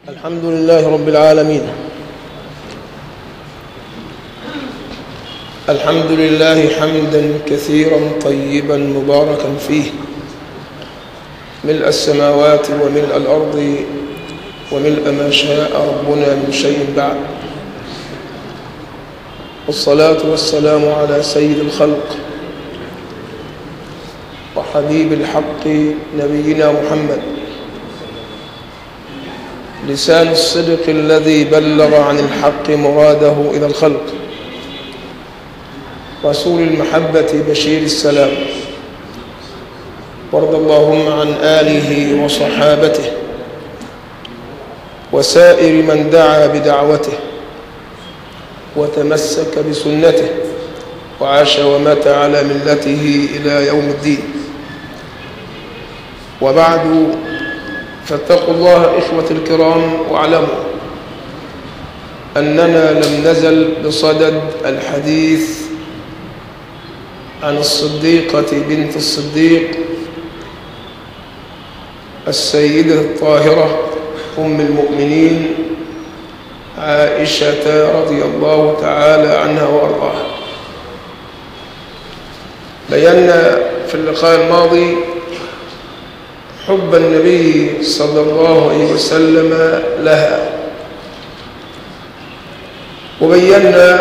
الحمد لله رب العالمين الحمد لله حمدا كثيرا طيبا مباركا فيه ملء السماوات وملء الأرض وملء ما شاء ربنا من شيء بعد والصلاة والسلام على سيد الخلق وحبيب الحق نبينا محمد لسان الصدق الذي بلغ عن الحق مراده إلى الخلق رسول المحبة بشير السلام وارض اللهم عن آله وصحابته وسائر من دعا بدعوته وتمسك بسنته وعاش ومات على ملته إلى يوم الدين وبعد فاتقوا الله إخوة الكرام واعلموا أننا لم نزل بصدد الحديث عن الصديقة بنت الصديق السيدة الطاهرة أم المؤمنين عائشة رضي الله تعالى عنها وأرضاها بينا في اللقاء الماضي حب النبي صلى الله عليه وسلم لها وبينا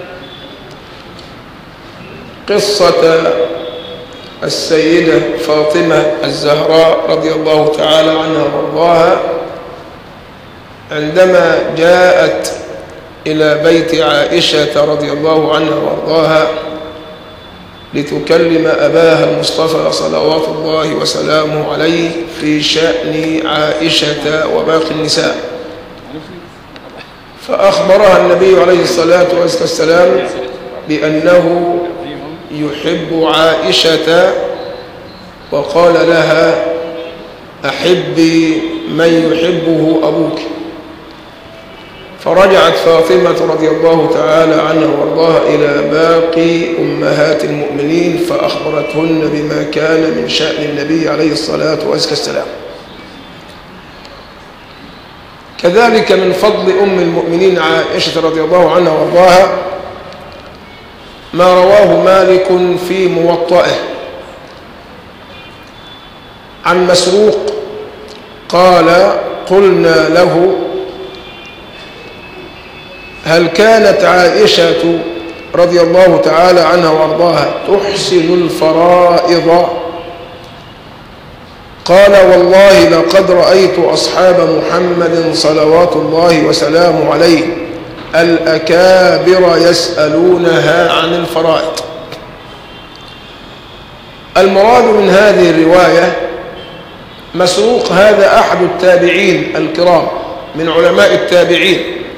قصة السيدة فاطمة الزهراء رضي الله تعالى عنها وارضاها عندما جاءت إلى بيت عائشة رضي الله عنها وارضاها لتكلم أباها المصطفى صلوات الله وسلامه عليه في شأن عائشة وباقي النساء فأخبرها النبي عليه الصلاة والسلام بأنه يحب عائشة وقال لها أحبي من يحبه أبوك فرجعت فاطمة رضي الله تعالى عنها وارضاها إلى باقي أمهات المؤمنين فأخبرتهن بما كان من شأن النبي عليه الصلاة والسلام كذلك من فضل أم المؤمنين عائشة رضي الله عنها وارضاها ما رواه مالك في موطئه عن مسروق قال قلنا له هل كانت عائشة رضي الله تعالى عنها وارضاها تحسن الفرائض قال والله لقد رأيت أصحاب محمد صلوات الله وسلامه عليه الأكابر يسألونها عن الفرائض المراد من هذه الرواية مسروق هذا أحد التابعين الكرام من علماء التابعين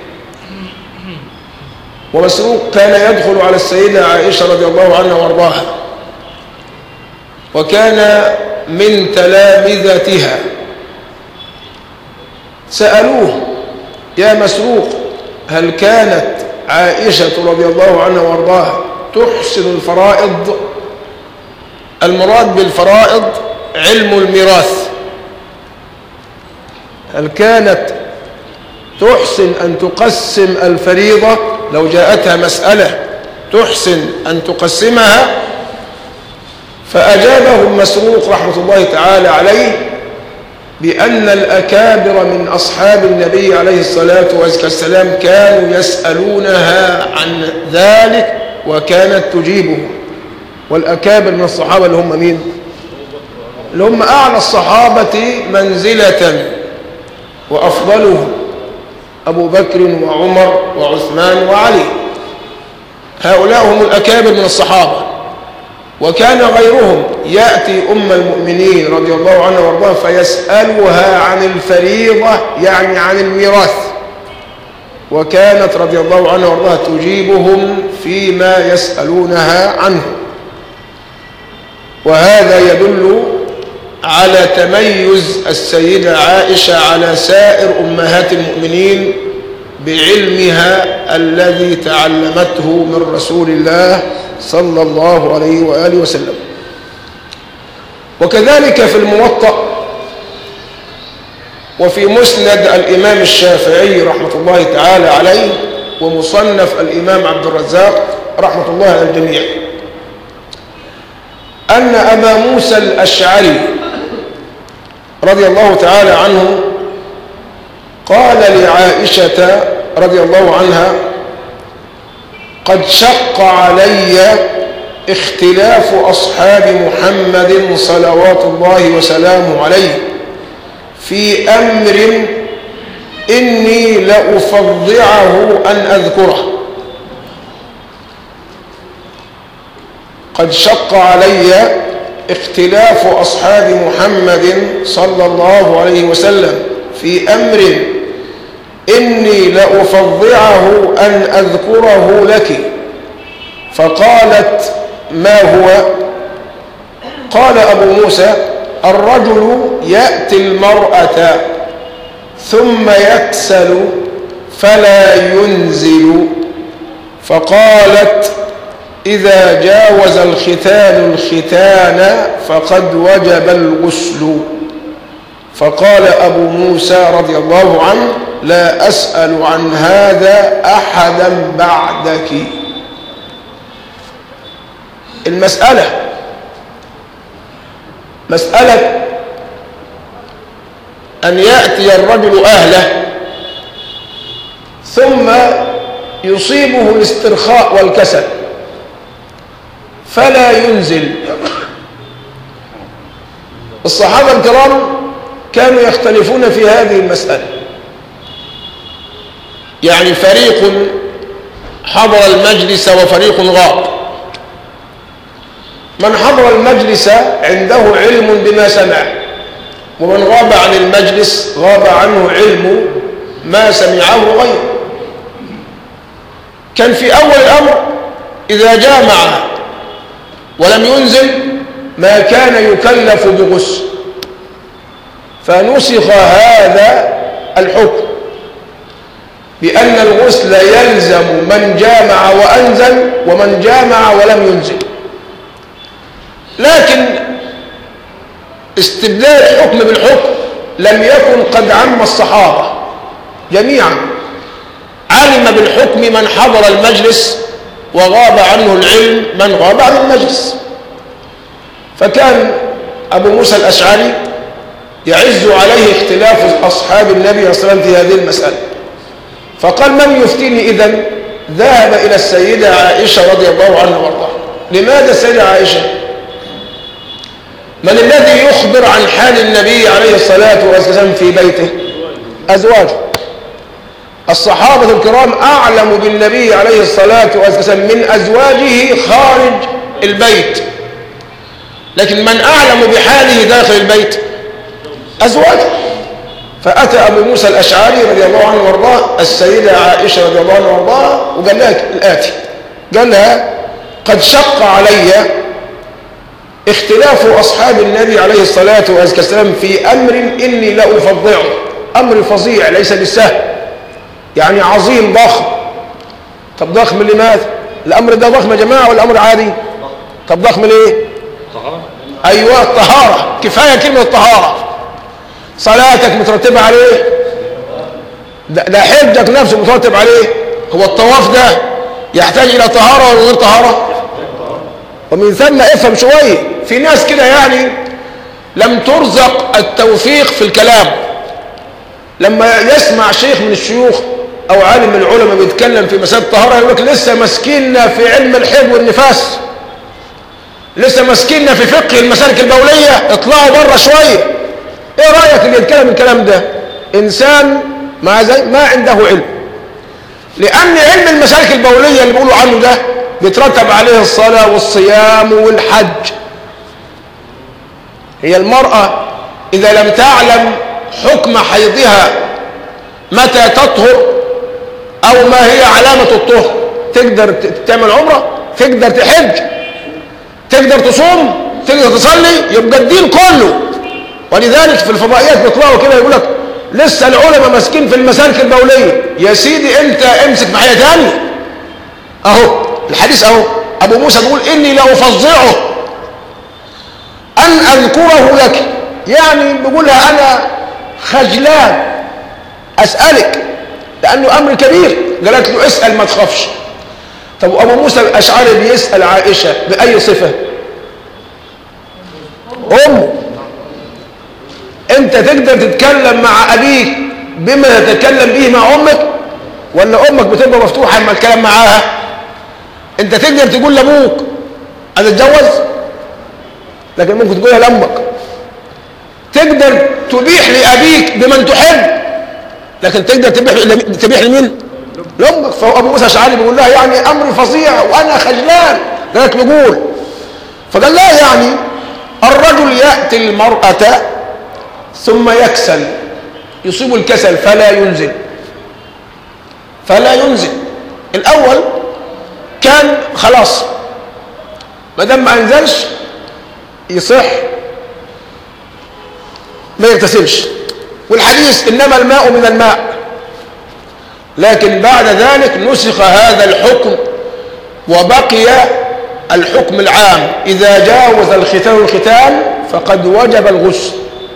ومسروق كان يدخل على السيدة عائشة رضي الله عنها وارضاها وكان من تلامذتها سألوه يا مسروق هل كانت عائشة رضي الله عنها وارضاها تحسن الفرائض المراد بالفرائض علم الميراث هل كانت تحسن أن تقسم الفريضة لو جاءتها مسألة تحسن أن تقسمها فأجابهم مسروق رحمة الله تعالى عليه بأن الأكابر من أصحاب النبي عليه الصلاة والسلام كانوا يسألونها عن ذلك وكانت تجيبه والأكابر من الصحابة اللي هم مين اللي هم أعلى الصحابة منزلة وأفضلهم أبو بكر وعمر وعثمان وعلي هؤلاء هم الأكابر من الصحابة وكان غيرهم يأتي أم المؤمنين رضي الله عنها وارضاها فيسألها عن الفريضة يعني عن الميراث وكانت رضي الله عنها وارضاها تجيبهم فيما يسألونها عنه وهذا يدل على تميز السيدة عائشة على سائر أمهات المؤمنين بعلمها الذي تعلمته من رسول الله صلى الله عليه وآله وسلم وكذلك في الموطأ وفي مسند الإمام الشافعي رحمة الله تعالى عليه ومصنف الإمام عبد الرزاق رحمة الله على الجميع أن أبا موسى الأشعري رضي الله تعالى عنه قال لعائشة رضي الله عنها قد شق علي اختلاف أصحاب محمد صلوات الله وسلامه عليه في أمر إني لأفضعه أن أذكره قد شق علي اختلاف أصحاب محمد صلى الله عليه وسلم في أمر إني لأفضعه أن أذكره لك فقالت ما هو قال أبو موسى الرجل يأتي المرأة ثم يكسل فلا ينزل فقالت إذا جاوز الختان الختان فقد وجب الغسل فقال أبو موسى رضي الله عنه لا أسأل عن هذا أحدا بعدك المسألة مسألة أن يأتي الرجل أهله ثم يصيبه الاسترخاء والكسل فلا ينزل الصحابة الكرام كانوا يختلفون في هذه المسألة يعني فريق حضر المجلس وفريق غاب من حضر المجلس عنده علم بما سمع ومن غاب عن المجلس غاب عنه علم ما سمعه غيره كان في أول الأمر إذا جامع ولم ينزل ما كان يكلف بغسل فنسخ هذا الحكم بأن الغسل يلزم من جامع وأنزل ومن جامع ولم ينزل لكن استبدال الحكم بالحكم لم يكن قد عم الصحابة جميعا علم بالحكم من حضر المجلس وغاب عنه العلم من غاب عن المجلس فكان أبو موسى الأشعري يعز عليه اختلاف أصحاب النبي صلى الله عليه وسلم في هذه المسألة فقال من يفتيني إذن ذهب إلى السيدة عائشة رضي الله عنها وارضاها لماذا السيدة عائشة من الذي يخبر عن حال النبي عليه الصلاة والسلام في بيته أزواجه الصحابة الكرام أعلم بالنبي عليه الصلاة والسلام من أزواجه خارج البيت لكن من أعلم بحاله داخل البيت أزواجه فأتى أبو موسى الأشعري رضي الله عنه وارضاه السيدة عائشة رضي الله عنها وارضاها وقال لها الآتي قال لها قد شق علي اختلاف أصحاب النبي عليه الصلاة والسلام في أمر إني لأفضعه أمر فظيع ليس بالسهل يعني عظيم ضخم طب ضخم لماذا الأمر ده ضخم يا جماعة ولا أمر عادي طب ضخم ليه أيوة الطهارة كفاية كلمة الطهارة صلاتك مترتبة عليه ده, ده حجك نفسه مترتب عليه هو الطواف ده يحتاج إلى طهارة ولا غير طهارة ومن ثم افهم شوية في ناس كده يعني لم ترزق التوفيق في الكلام لما يسمع شيخ من الشيوخ او عالم من العلماء بيتكلم في مسألة الطهارة يقول لك لسه ماسكيننا في علم الحيض والنفاس لسه ماسكيننا في فقه المسالك البولية اطلعوا بره شوية ايه رأيك اللي يتكلم الكلام ده انسان ما, زي ما عنده علم لان علم المسالك البولية اللي بيقولوا عنه ده بيترتب عليه الصلاة والصيام والحج هي المرأة إذا لم تعلم حكم حيضها متى تطهر أو ما هي علامة الطهر تقدر تعمل عمرة تقدر تحج تقدر تصوم تقدر تصلي يبقى الدين كله ولذلك في الفضائيات بيطلعوا كده يقول لك لسه العلماء ماسكين في المسالك البولية يا سيدي انت امسك في حاجة تانية اهو الحديث اهو ابو موسى بيقول اني لافظعه ان اذكره لك يعني بيقولها انا خجلان أسألك لأنه أمر كبير قالت له اسأل ما تخافش طب أبو موسى الأشعري بيسأل عائشة بأي صفة أمه أنت تقدر تتكلم مع أبيك بما تتكلم به مع أمك ولا أمك بتبقى مفتوحة لما تتكلم معاها أنت تقدر تقول لأبوك أنا أتجوز لكن ممكن تقولها لأمك تقدر تبيح لأبيك بمن تحب لكن تقدر تبيح تبيح لمين؟ لأمك فهو أبو موسى الأشعري بيقول لها يعني أمر فظيع وأنا خجلان قالت له قول فقال لها يعني الرجل يأتي المرأة ثم يكسل يصيب الكسل فلا ينزل فلا ينزل الأول كان خلاص ما دام ما أنزلش يصح ما يغتسلش والحديث إنما الماء من الماء لكن بعد ذلك نسخ هذا الحكم وبقي الحكم العام إذا جاوز الختان الختان فقد وجب الغسل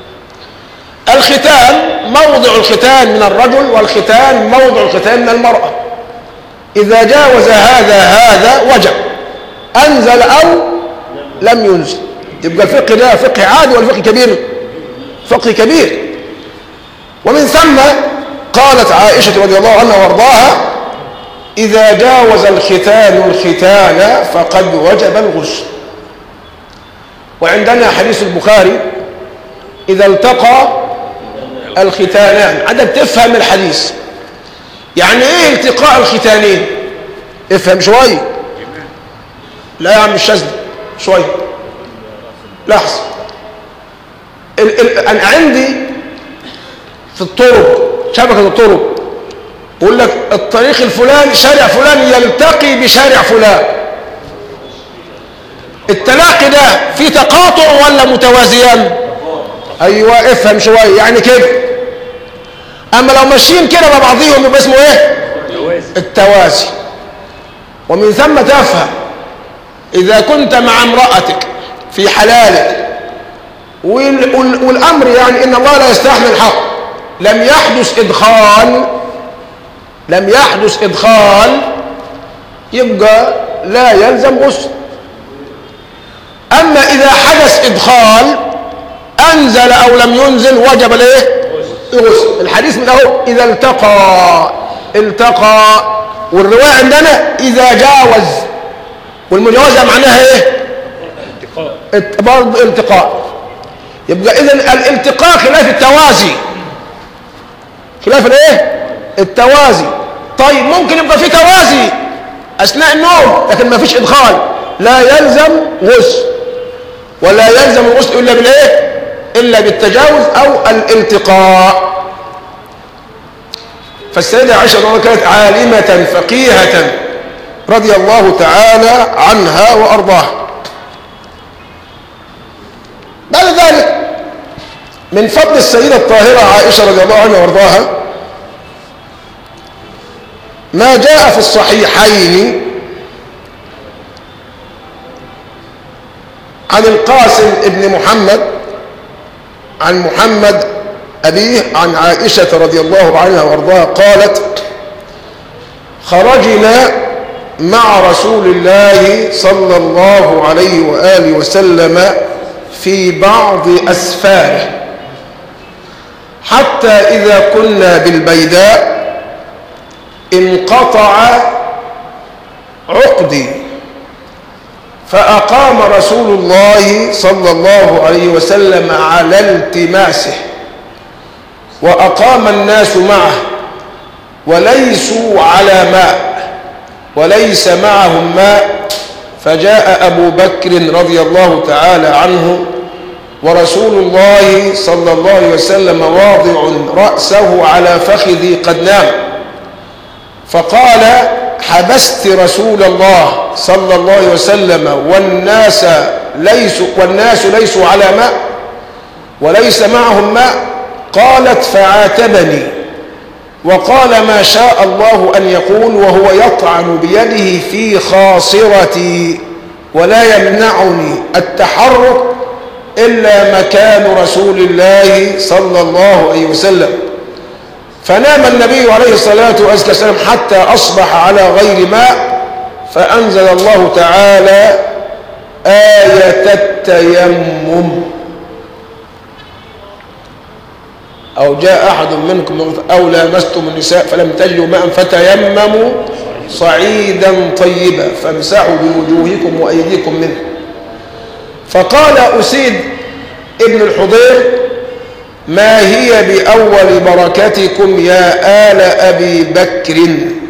الختان موضع الختان من الرجل والختان موضع الختان من المرأة إذا جاوز هذا هذا وجب أنزل أو لم ينزل يبقى الفقه ده فقه عادي ولا فقه كبير فقه كبير ومن ثم قالت عائشة رضي الله عنها وارضاها إذا جاوز الختان الختان فقد وجب الغسل وعندنا حديث البخاري إذا التقى الختانان عدد تفهم الحديث يعني ايه التقاء الختانين افهم شوية لا يا عم الشاذلي شوية لحظة ال ال أنا عندي في الطرق شبكة الطرق يقول لك الطريق الفلاني شارع فلان يلتقي بشارع فلان التلاقي ده في تقاطع ولا متوازيان ايوه افهم شويه يعني كده اما لو ماشيين كده مع بعضيهم يبقى اسمه ايه التوازي ومن ثم تفهم اذا كنت مع امرأتك في حلالك وال وال والامر يعني ان الله لا يستحمل الحق لم يحدث ادخال لم يحدث ادخال يبقى لا يلزم غسل اما اذا حدث ادخال انزل او لم ينزل وجب الايه الغسل الحديث من اهو اذا التقى التقى والروايه عندنا اذا جاوز والمجاوزه معناها ايه برضه التقاء يبقى اذا الالتقاء خلاف التوازي خلاف الايه التوازي طيب ممكن يبقى في توازي اثناء النوم لكن ما فيش ادخال لا يلزم غسل ولا يلزم الغسل الا بالايه الا بالتجاوز او الالتقاء فالسيده عائشه رضي الله كانت عالمه فقيهه رضي الله تعالى عنها وارضاها بعد ذلك من فضل السيدة الطاهرة عائشة رضي الله عنها وارضاها ما جاء في الصحيحين عن القاسم ابن محمد عن محمد أبيه عن عائشة رضي الله عنها وارضاها قالت خرجنا مع رسول الله صلى الله عليه وآله وسلم في بعض أسفاره حتى إذا كنا بالبيداء انقطع عقدي فأقام رسول الله صلى الله عليه وسلم على التماسه وأقام الناس معه وليسوا على ماء وليس معهم ماء فجاء أبو بكر رضي الله تعالى عنه ورسول الله صلى الله عليه وسلم واضع رأسه على فخذي قد نام فقال حبست رسول الله صلى الله عليه وسلم والناس ليسوا والناس ليسوا على ماء وليس معهم ماء قالت فعاتبني وقال ما شاء الله أن يقول وهو يطعن بيده في خاصرتي ولا يمنعني التحرك إلا مكان رسول الله صلى الله عليه وسلم فنام النبي عليه الصلاة والسلام حتى أصبح على غير ماء فأنزل الله تعالى آية التيمم أو جاء أحد منكم أو لامستم النساء فلم تجدوا ماء فتيمموا صعيدا طيبا فامسحوا بوجوهكم وأيديكم منه فقال أسيد ابن الحضير ما هي بأول بركتكم يا آل أبي بكر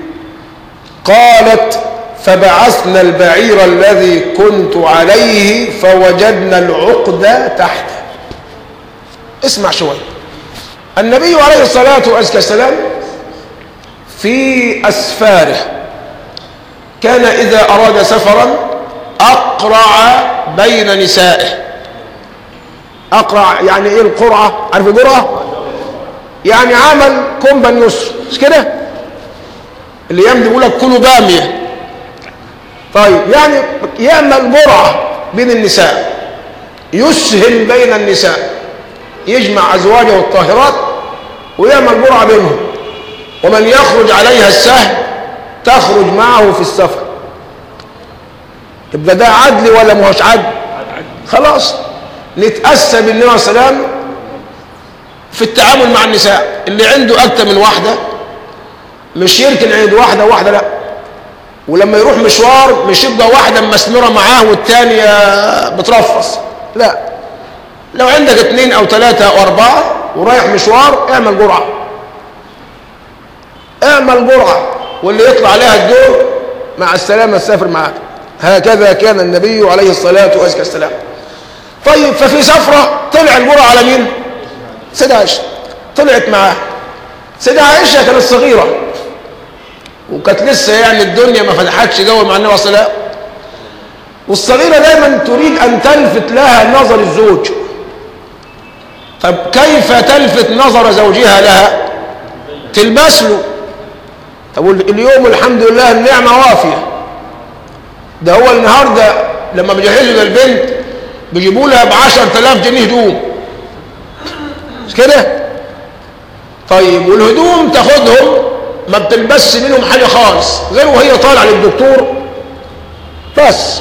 قالت فبعثنا البعير الذي كنت عليه فوجدنا العقد تحته اسمع شوي النبي عليه الصلاة والسلام في أسفاره كان إذا أراد سفرا أقرع بين نسائه أقرع يعني إيه القرعة عارف القرعة يعني عمل كومبا يسر مش كده اللي يمضي يقول لك كلوا بامية طيب يعني يعمل قرعة بين النساء يسهم بين النساء يجمع أزواجه الطاهرات ويعمل قرعة بينهم ومن يخرج عليها السهم تخرج معه في السفر يبقى ده عدل ولا مش عدل خلاص نتأسى بالنبي صلى الله عليه وسلم في التعامل مع النساء اللي عنده أكتر من واحدة مش يركن عند واحدة واحدة لا ولما يروح مشوار مش يبقى واحدة مسمرة معاه والتانية بترفص لا لو عندك اثنين او ثلاثة او اربعة ورايح مشوار اعمل جرعة اعمل جرعة واللي يطلع عليها الدور مع السلامة تسافر معاك هكذا كان النبي عليه الصلاة والسلام طيب ففي سفرة طلع الجرعة على مين سيدة عائشة طلعت معاه سيدة عائشة كانت صغيرة وكانت لسه يعني الدنيا ما فتحتش جو مع النبي صلى الله عليه وسلم والصغيرة دايما تريد أن تلفت لها نظر الزوج طب كيف تلفت نظر زوجها لها تلبس له طب اليوم الحمد لله النعمة وافية ده هو النهاردة لما بيجهزوا للبنت بيجيبوا لها ب 10000 جنيه هدوم مش كده طيب والهدوم تاخدهم ما بتلبسش منهم حاجة خالص غير وهي طالعة للدكتور بس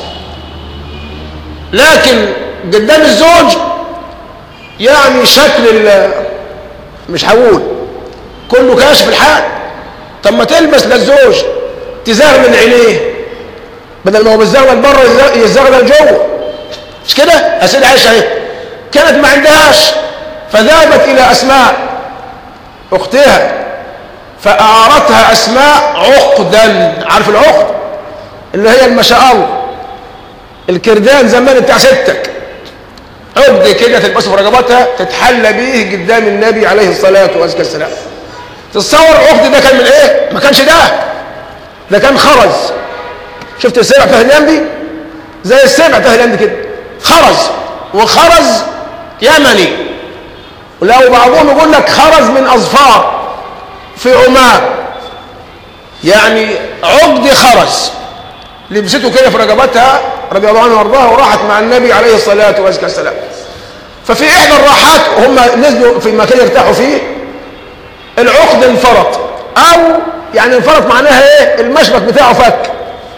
لكن قدام الزوج يعني شكل مش هقول كله كاشف الحال طب ما تلبس للزوج تزغلل عينيه بدل ما هو بالزغلل بره يزغلل جوه مش كده اسيد عائشه اهي كانت ما عندهاش فذهبت الى اسماء اختها فاعارتها اسماء عقدا عارف العقد اللي هي ما شاء الله الكردان زمان بتاع ستك عقد كده تلبسه في رقبتها تتحلى به قدام النبي عليه الصلاة والسلام تتصور العقد ده كان من ايه ما كانش ده ده كان خرز شفت السبع بتاعت اليم دي زي السبع بتاعت اليم دي كده خرز وخرز يمني ولو بعضهم يقول لك خرز من اظفار في عمان يعني عقد خرز لبسته كده في رقبتها رضي الله عنها وارضاها وراحت مع النبي عليه الصلاة والسلام ففي إحدى الراحات هم نزلوا في مكان يرتاحوا فيه العقد انفرط أو يعني انفرط معناها إيه المشبك بتاعه فك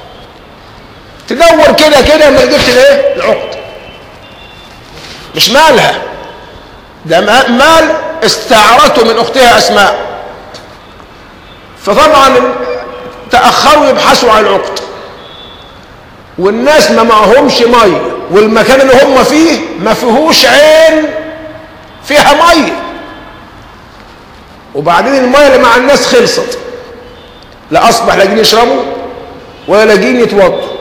تدور كده كده ما لقيتش الايه العقد مش مالها ده مال استعرته من اختها اسماء فطبعا تاخروا يبحثوا عن العقد والناس ما معهمش ميه والمكان اللي هم فيه ما فيهوش عين فيها ميه وبعدين الميه اللي مع الناس خلصت لا اصبح لاقين يشربوا ولا لاقين يتوضوا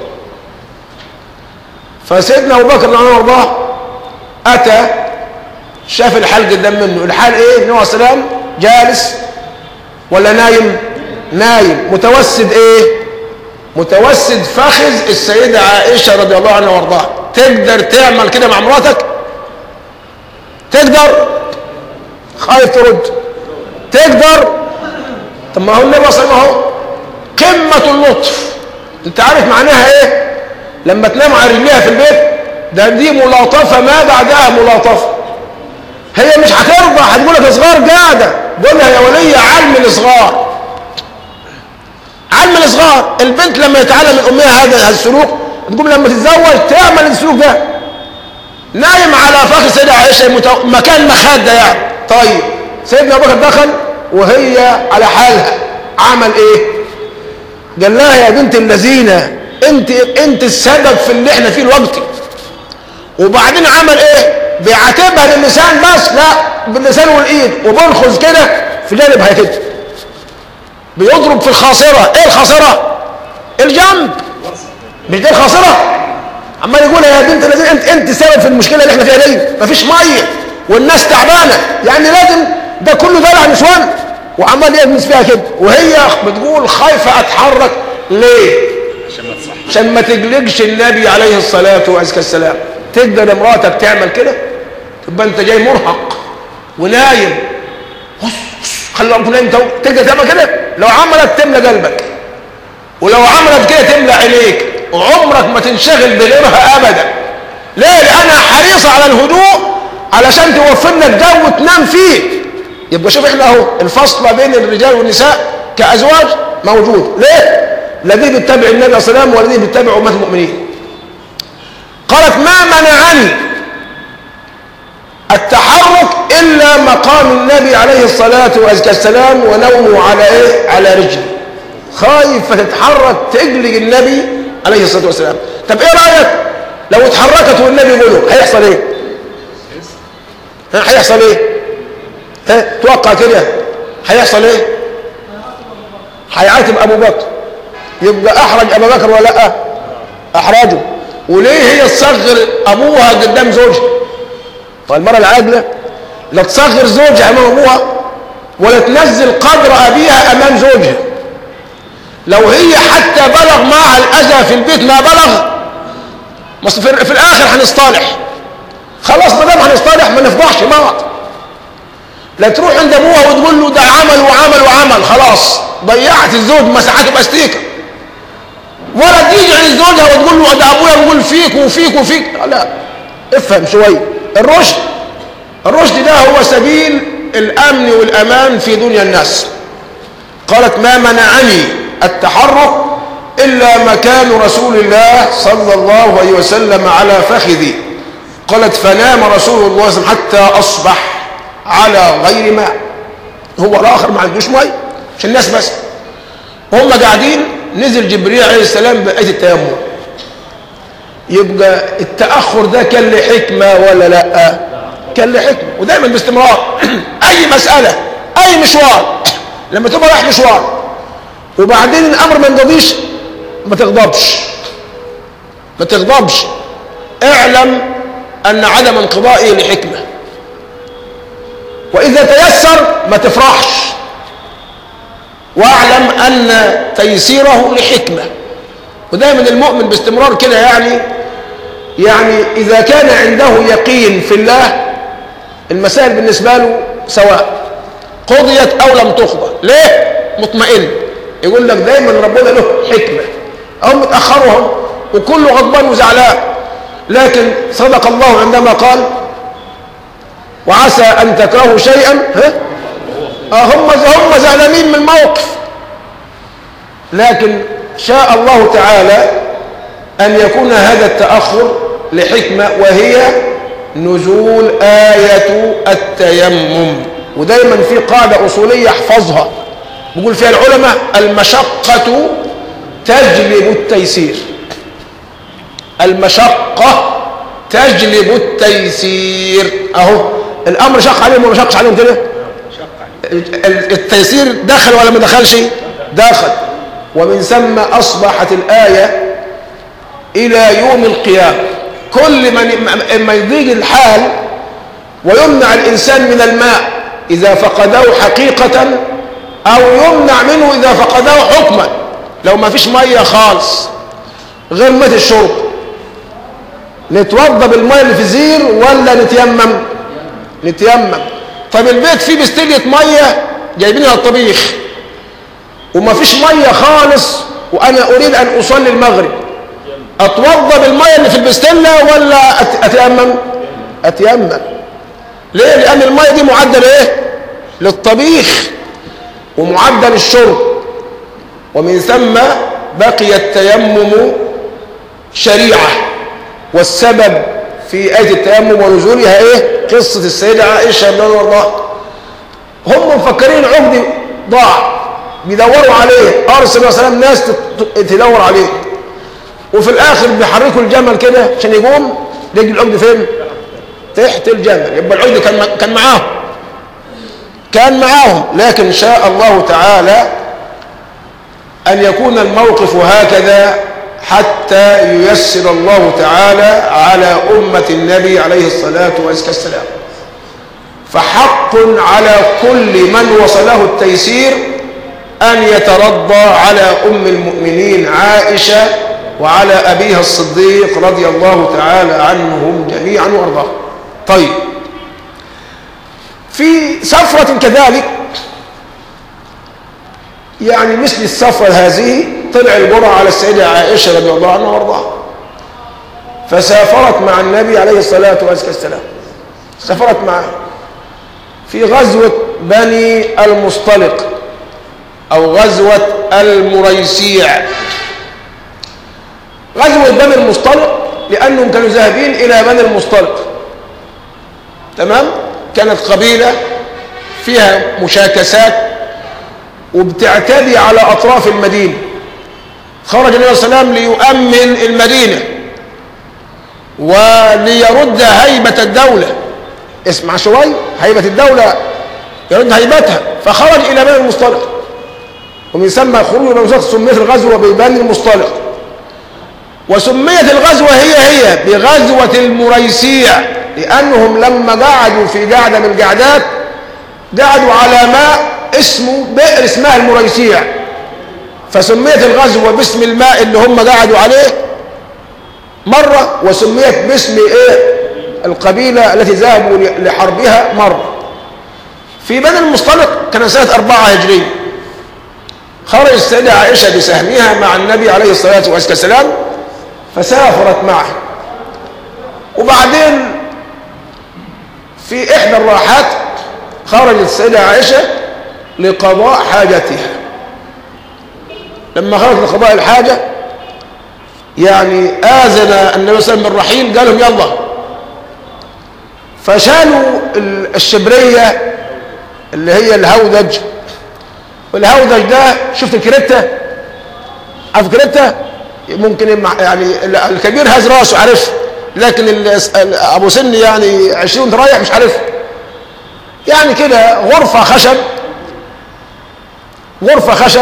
فسيدنا ابو بكر رضي الله عنه اتى شاف الحال قدام منه الحال ايه النبي عليه السلام جالس ولا نايم نايم متوسد ايه متوسد فخذ السيدة عائشة رضي الله عنها وارضاها تقدر تعمل كده مع مراتك تقدر خايف ترد تقدر طب ما هو النبي صلى الله عليه وسلم اهو قمة اللطف انت عارف معناها ايه لما تنام على رجليها في البيت ده دي ملاطفة ما بعدها ملاطفة هي مش هترضى هتقول لك صغار قاعدة قول لها يا ولية علم الصغار علم الصغار البنت لما يتعلم من امها هذا السلوك تقوم لما تتزوج تعمل السلوك ده نايم على فخذ سيدة عائشة متو... مكان مخدة يعني طيب سيدنا ابو بكر دخل وهي على حالها عمل ايه قال لها يا بنت الذين انت انت السبب في اللي احنا فيه الوقت وبعدين عمل ايه بيعاتبها باللسان بس لا باللسان والايد وبينخذ كده في جانبها كده بيضرب في الخاصرة ايه الخاصرة الجنب مش دي الخاصرة عمال يقول يا بنت الذين انت انت السبب في المشكلة اللي احنا فيها دي مفيش مية والناس تعبانة يعني لازم ده كله دلع نسوان وعمال يلمس فيها كده وهي بتقول خايفة اتحرك ليه عشان ما تقلقش النبي عليه الصلاة والسلام تقدر مراتك تعمل كده تبقى انت جاي مرهق ونايم خلي ربك نايم تقدر تعمل كده لو عملت تملى قلبك ولو عملت كده تملى عينيك وعمرك ما تنشغل بغيرها ابدا ليه لانها حريصة على الهدوء علشان توفر لك جو تنام فيه يبقى شوف احنا اهو الفصل بين الرجال والنساء كازواج موجود ليه لا دي بتتبع النبي صلى الله عليه وسلم ولا دي بتتبع امه المؤمنين قالت ما منعني التحرك الا مقام النبي عليه الصلاه والسلام ونومه على ايه على رجلي خايفه تتحرك تقلق النبي عليه الصلاه والسلام طب ايه رايك لو اتحركت والنبي يقوله هيحصل ايه ها هيحصل ايه ها توقع كده هيحصل ايه هيعاتب ابو بكر يبقى احرج ابو بكر ولا لا احرجه وليه هي تصغر ابوها قدام زوجها والمرأة العاجلة لا تصغر زوجها امام ابوها ولا تنزل قدر ابيها امام زوجها لو هي حتى بلغ معها الاذى في البيت ما بلغ بس في, في الاخر هنصطالح خلاص ما دام هنصطالح ما نفضحش بعض لا تروح عند ابوها وتقول له ده عمل وعمل وعمل خلاص ضيعت الزوج مساحته باستيكه ولا تيجي عند زوجها وتقول له ده ابويا بيقول فيك وفيك وفيك لا افهم شويه الرشد الرشد ده هو سبيل الامن والامان في دنيا الناس قالت ما منعني التحرك الا مكان رسول الله صلى الله عليه وسلم على فخذي قالت فنام رسول الله صلى الله عليه وسلم حتى اصبح على غير ماء هو الاخر ما عندوش ماء عشان الناس بس وهم قاعدين نزل جبريل عليه السلام بآية التيمم يبقى التأخر ده كان له حكمة ولا لا كان له حكمة ودايما باستمرار أي مسألة أي مشوار لما تبقى رايح مشوار وبعدين الأمر ما ينقضيش ما تغضبش ما تغضبش اعلم أن عدم انقضائه لحكمة وإذا تيسر ما تفرحش واعلم ان تيسيره لحكمه ودايما المؤمن باستمرار كده يعني يعني اذا كان عنده يقين في الله المسائل بالنسبه له سواء قضيت او لم تقضى ليه مطمئن يقول لك دايما ربنا له حكمه هم متاخرهم وكله غضبان وزعلان لكن صدق الله عندما قال وعسى ان تكرهوا شيئا ها هم هم زعلانين من الموقف لكن شاء الله تعالى أن يكون هذا التأخر لحكمة وهي نزول آية التيمم ودايما في قاعدة أصولية احفظها بيقول فيها العلماء المشقة تجلب التيسير المشقة تجلب التيسير أهو الأمر شق عليهم ولا شقش عليهم كده التيسير دخل ولا ما دخلش دخل ومن ثم أصبحت الآية إلى يوم القيامة كل من ما يضيق الحال ويمنع الإنسان من الماء إذا فقده حقيقة أو يمنع منه إذا فقده حكما لو ما فيش مية خالص غير مية الشرب نتوضى بالمية اللي في زير ولا نتيمم نتيمم طب البيت فيه بستلية مية جايبينها اتوضى بالميه اللي في البستله ولا أت- اتيمم اتيمم ليه لان الميه دي معدل ايه للطبيخ ومعدل الشرب ومن ثم بقي التيمم شريعه والسبب في آية التيمم ونزولها ايه قصة السيدة عائشة رضي الله عنها هم مفكرين العقد ضاع بيدوروا عليه ارسل الله سلام ناس تت- تدور عليه وفي الاخر بيحركوا الجمل كده عشان يقوم رجل العقد فين تحت الجمل يبقى العقد كان م- كان معاهم كان معاهم لكن شاء الله تعالى أن يكون الموقف هكذا حتى ييسر الله تعالى على أمة النبي عليه الصلاة والسلام فحق على كل من وصله التيسير أن يترضى على أم المؤمنين عائشة وعلى أبيها الصديق رضي الله تعالى عنهم جميعا وأرضاهم طيب في سفرة كذلك يعني مثل السفرة هذه طلع الجرعة على السيدة عائشة رضي الله عنها وارضاها فسافرت مع النبي عليه الصلاة والسلام سافرت معه في غزوة بني المصطلق أو غزوة المريسيع غزوة بني المصطلق لأنهم كانوا ذاهبين إلى بني المصطلق تمام كانت قبيلة فيها مشاكسات وبتعتدي على أطراف المدينة خرج النبي صلى الله عليه وسلم ليؤمن المدينة وليرد هيبة الدولة اسمع شوي هيبة الدولة يرد هيبتها فخرج إلى بني المصطلق ومن ثم خروج بني المصطلق سميت الغزوة ببني المصطلق وسميت الغزوة هي هي بغزوة المريسيع لأنهم لما قعدوا في قعدة من القعدات قعدوا على ماء اسمه بئر اسمها المريسيع فسميت الغزوة باسم الماء اللي هم قعدوا عليه مرة وسميت باسم ايه القبيلة التي ذهبوا لحربها مرة في بني المصطلق كان سنة أربعة هجرية خرج السيدة عائشة بسهمها مع النبي عليه الصلاة والسلام فسافرت معه وبعدين في إحدى الراحات خرجت السيدة عائشة لقضاء حاجتها لما خرجت لقضاء الحاجة يعني آذن النبي صلى الله عليه وسلم بالرحيل قال لهم يلا فشالوا الشبرية اللي هي الهودج والهودج ده شفت الكريتة عارف الكريتة ممكن يعني الكبير هز راسه عارف لكن ابو سن يعني 20 رايح مش عارف يعني كده غرفة خشب غرفة خشب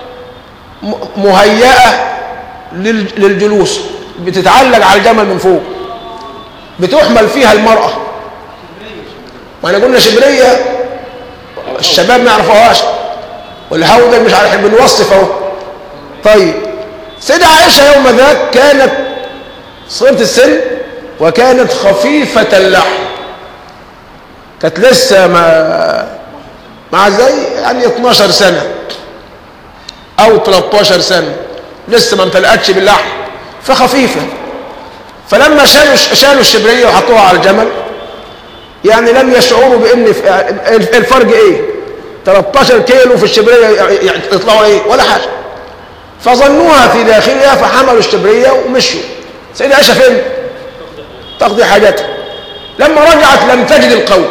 مهيئة للجلوس بتتعلق على الجمل من فوق بتحمل فيها المرأة واحنا قلنا شبرية الشباب ما يعرفوهاش والهودج مش عارف بنوصف اهو طيب سيدة عائشة يوم ذاك كانت صغيرة السن وكانت خفيفة اللحم كانت لسه ما مع زي يعني 12 سنة أو 13 سنة لسه ما امتلأتش باللحم فخفيفة فلما شالوا شالوا الشبرية وحطوها على الجمل يعني لم يشعروا بأن الفرق إيه 13 كيلو في الشبرية يعني يطلعوا إيه ولا حاجة فظنوها في داخلها فحملوا الشبرية ومشوا سيدة عائشة فين تقضي حاجتها لما رجعت لم تجد القوم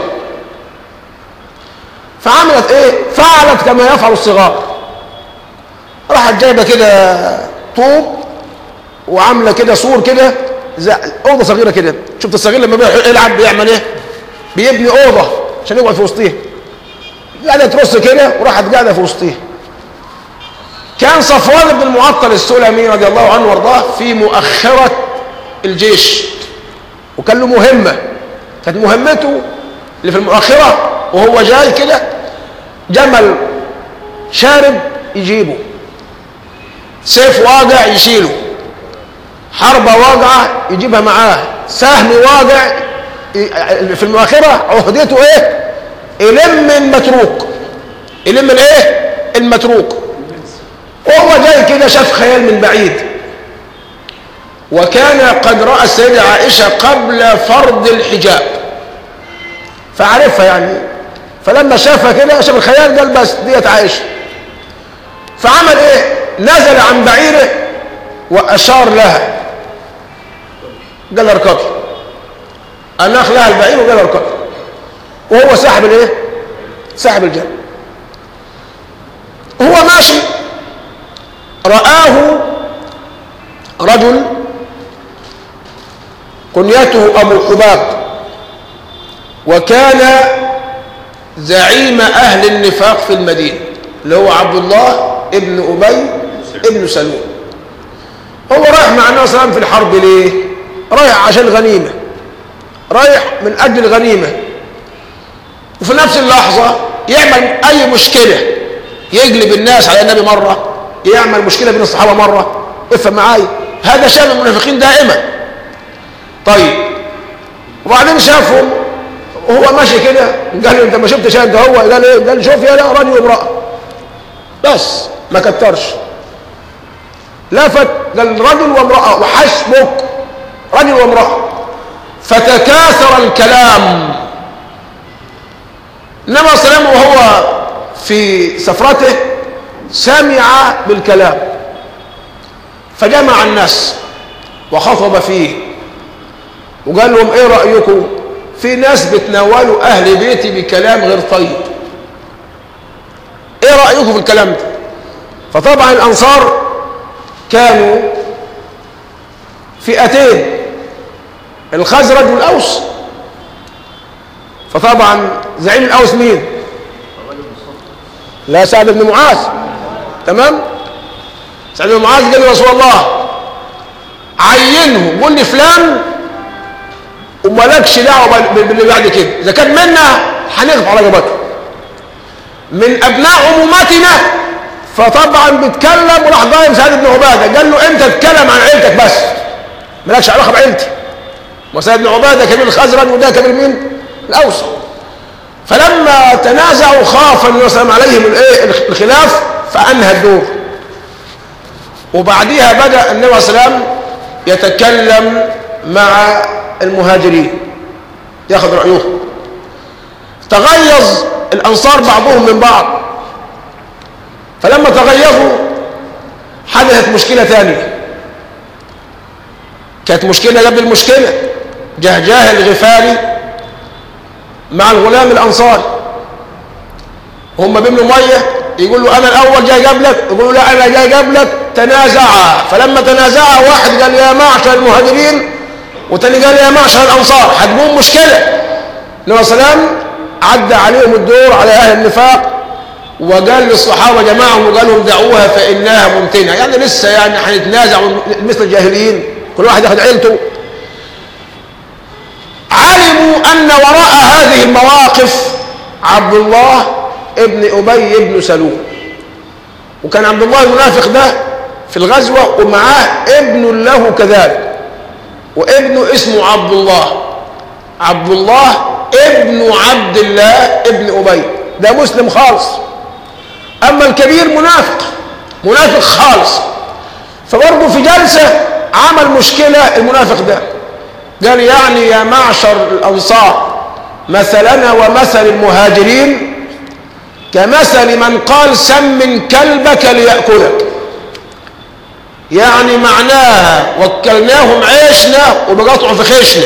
فعملت ايه فعلت كما يفعل الصغار راحت جايبه كده طوب وعامله كده سور كده زي اوضه صغيره كده شفت الصغير لما بيروح يلعب بيعمل ايه بيبني اوضه عشان يقعد في وسطيها قاعده ترص كده وراحت قاعده في وسطيها كان صفوان بن المعطل السلمي رضي الله عنه وارضاه في مؤخره الجيش وكان له مهمه كانت مهمته اللي في المؤخره وهو جاي كده جمل شارب يجيبه سيف واقع يشيله حربة واقعة يجيبها معاه سهم واقع في المؤخرة عهدته ايه يلم المتروك يلم الايه المتروك وهو جاي كده شاف خيال من بعيد وكان قد رأى السيدة عائشة قبل فرض الحجاب فعرفها يعني فلما شافها كده شاف الخيال قال بس ديت عائشة فعمل ايه نزل عن بعيره وأشار لها قال لها اركضي أناخ لها البعير وقال لها اركضي وهو ساحب الايه ساحب الجنة هو ماشي رآه رجل كنيته أبو الحباب وكان زعيم أهل النفاق في المدينة اللي هو عبد الله ابن أبي ابن سلول هو رايح مع النبي صلى الله عليه وسلم في الحرب ليه رايح عشان غنيمة رايح من أجل الغنيمة وفي نفس اللحظة يعمل أي مشكلة يقلب الناس على النبي مرة يعمل مشكلة بين الصحابة مرة افهم معايا هذا شأن المنافقين دائما طيب وبعدين شافهم وهو ماشي كده قال له انت ما شفتش انت هو قال ايه قال شوف يا لا رجل وامرأة بس ما كترش لفت قال رجل وامرأة وحسبك رجل وامرأة فتكاثر الكلام النبي صلى الله عليه وسلم وهو في سفرته سمع بالكلام فجمع الناس وخطب فيه وقال لهم ايه رأيكم في ناس بتناولوا اهل بيتي بكلام غير طيب ايه رأيكم في الكلام ده فطبعا الانصار كانوا فئتين الخزرج والاوس فطبعا زعيم الاوس مين لا سعد بن معاذ تمام سعد بن معاذ قال رسول الله عينه قول لي فلان ومالكش دعوه باللي بعد كده اذا كان منا هنقف على جبهته من ابناء امومتنا فطبعا بيتكلم وراح ضايم سعد بن عباده قال له انت اتكلم عن عيلتك بس مالكش علاقه بعيلتي وسعد بن عباده كبير الخزرج وده كبير مين الاوس فلما تنازعوا خاف النبي صلى الله عليه وسلم عليهم الايه الخلاف فانهى الدور وبعديها بدا النبي صلى الله عليه وسلم يتكلم مع المهاجرين ياخذ رايهم تغيظ الانصار بعضهم من بعض فلما تغيظوا حدثت مشكله ثانيه كانت مشكله قبل المشكله جهجاه الغفاري مع الغلام الانصاري هم بيملوا ميه يقول له انا الاول جاي قبلك يقول له لا انا جاي قبلك تنازعا فلما تنازعا واحد قال يا معشر المهاجرين وتاني قال يا معشر الانصار هتقوم مشكله النبي صلى الله عليه وسلم عدى عليهم الدور على اهل النفاق وقال للصحابه جماعهم وقال لهم دعوها فانها ممتنه يعني لسه يعني هنتنازع مثل الجاهليين كل واحد ياخذ عيلته علموا ان وراء هذه المواقف عبد الله ابن ابي بن سلول وكان عبد الله المنافق ده في الغزوه ومعاه ابن له كذلك وابنه اسمه عبد الله عبد الله ابن عبد الله ابن ابي ده مسلم خالص اما الكبير منافق منافق خالص فبرضه في جلسه عمل مشكله المنافق ده قال يعني يا معشر الانصار مثلنا ومثل المهاجرين كمثل من قال سمن كلبك ليأكلك يعني معناها وكلناهم عيشنا وبقطعوا في خيشنا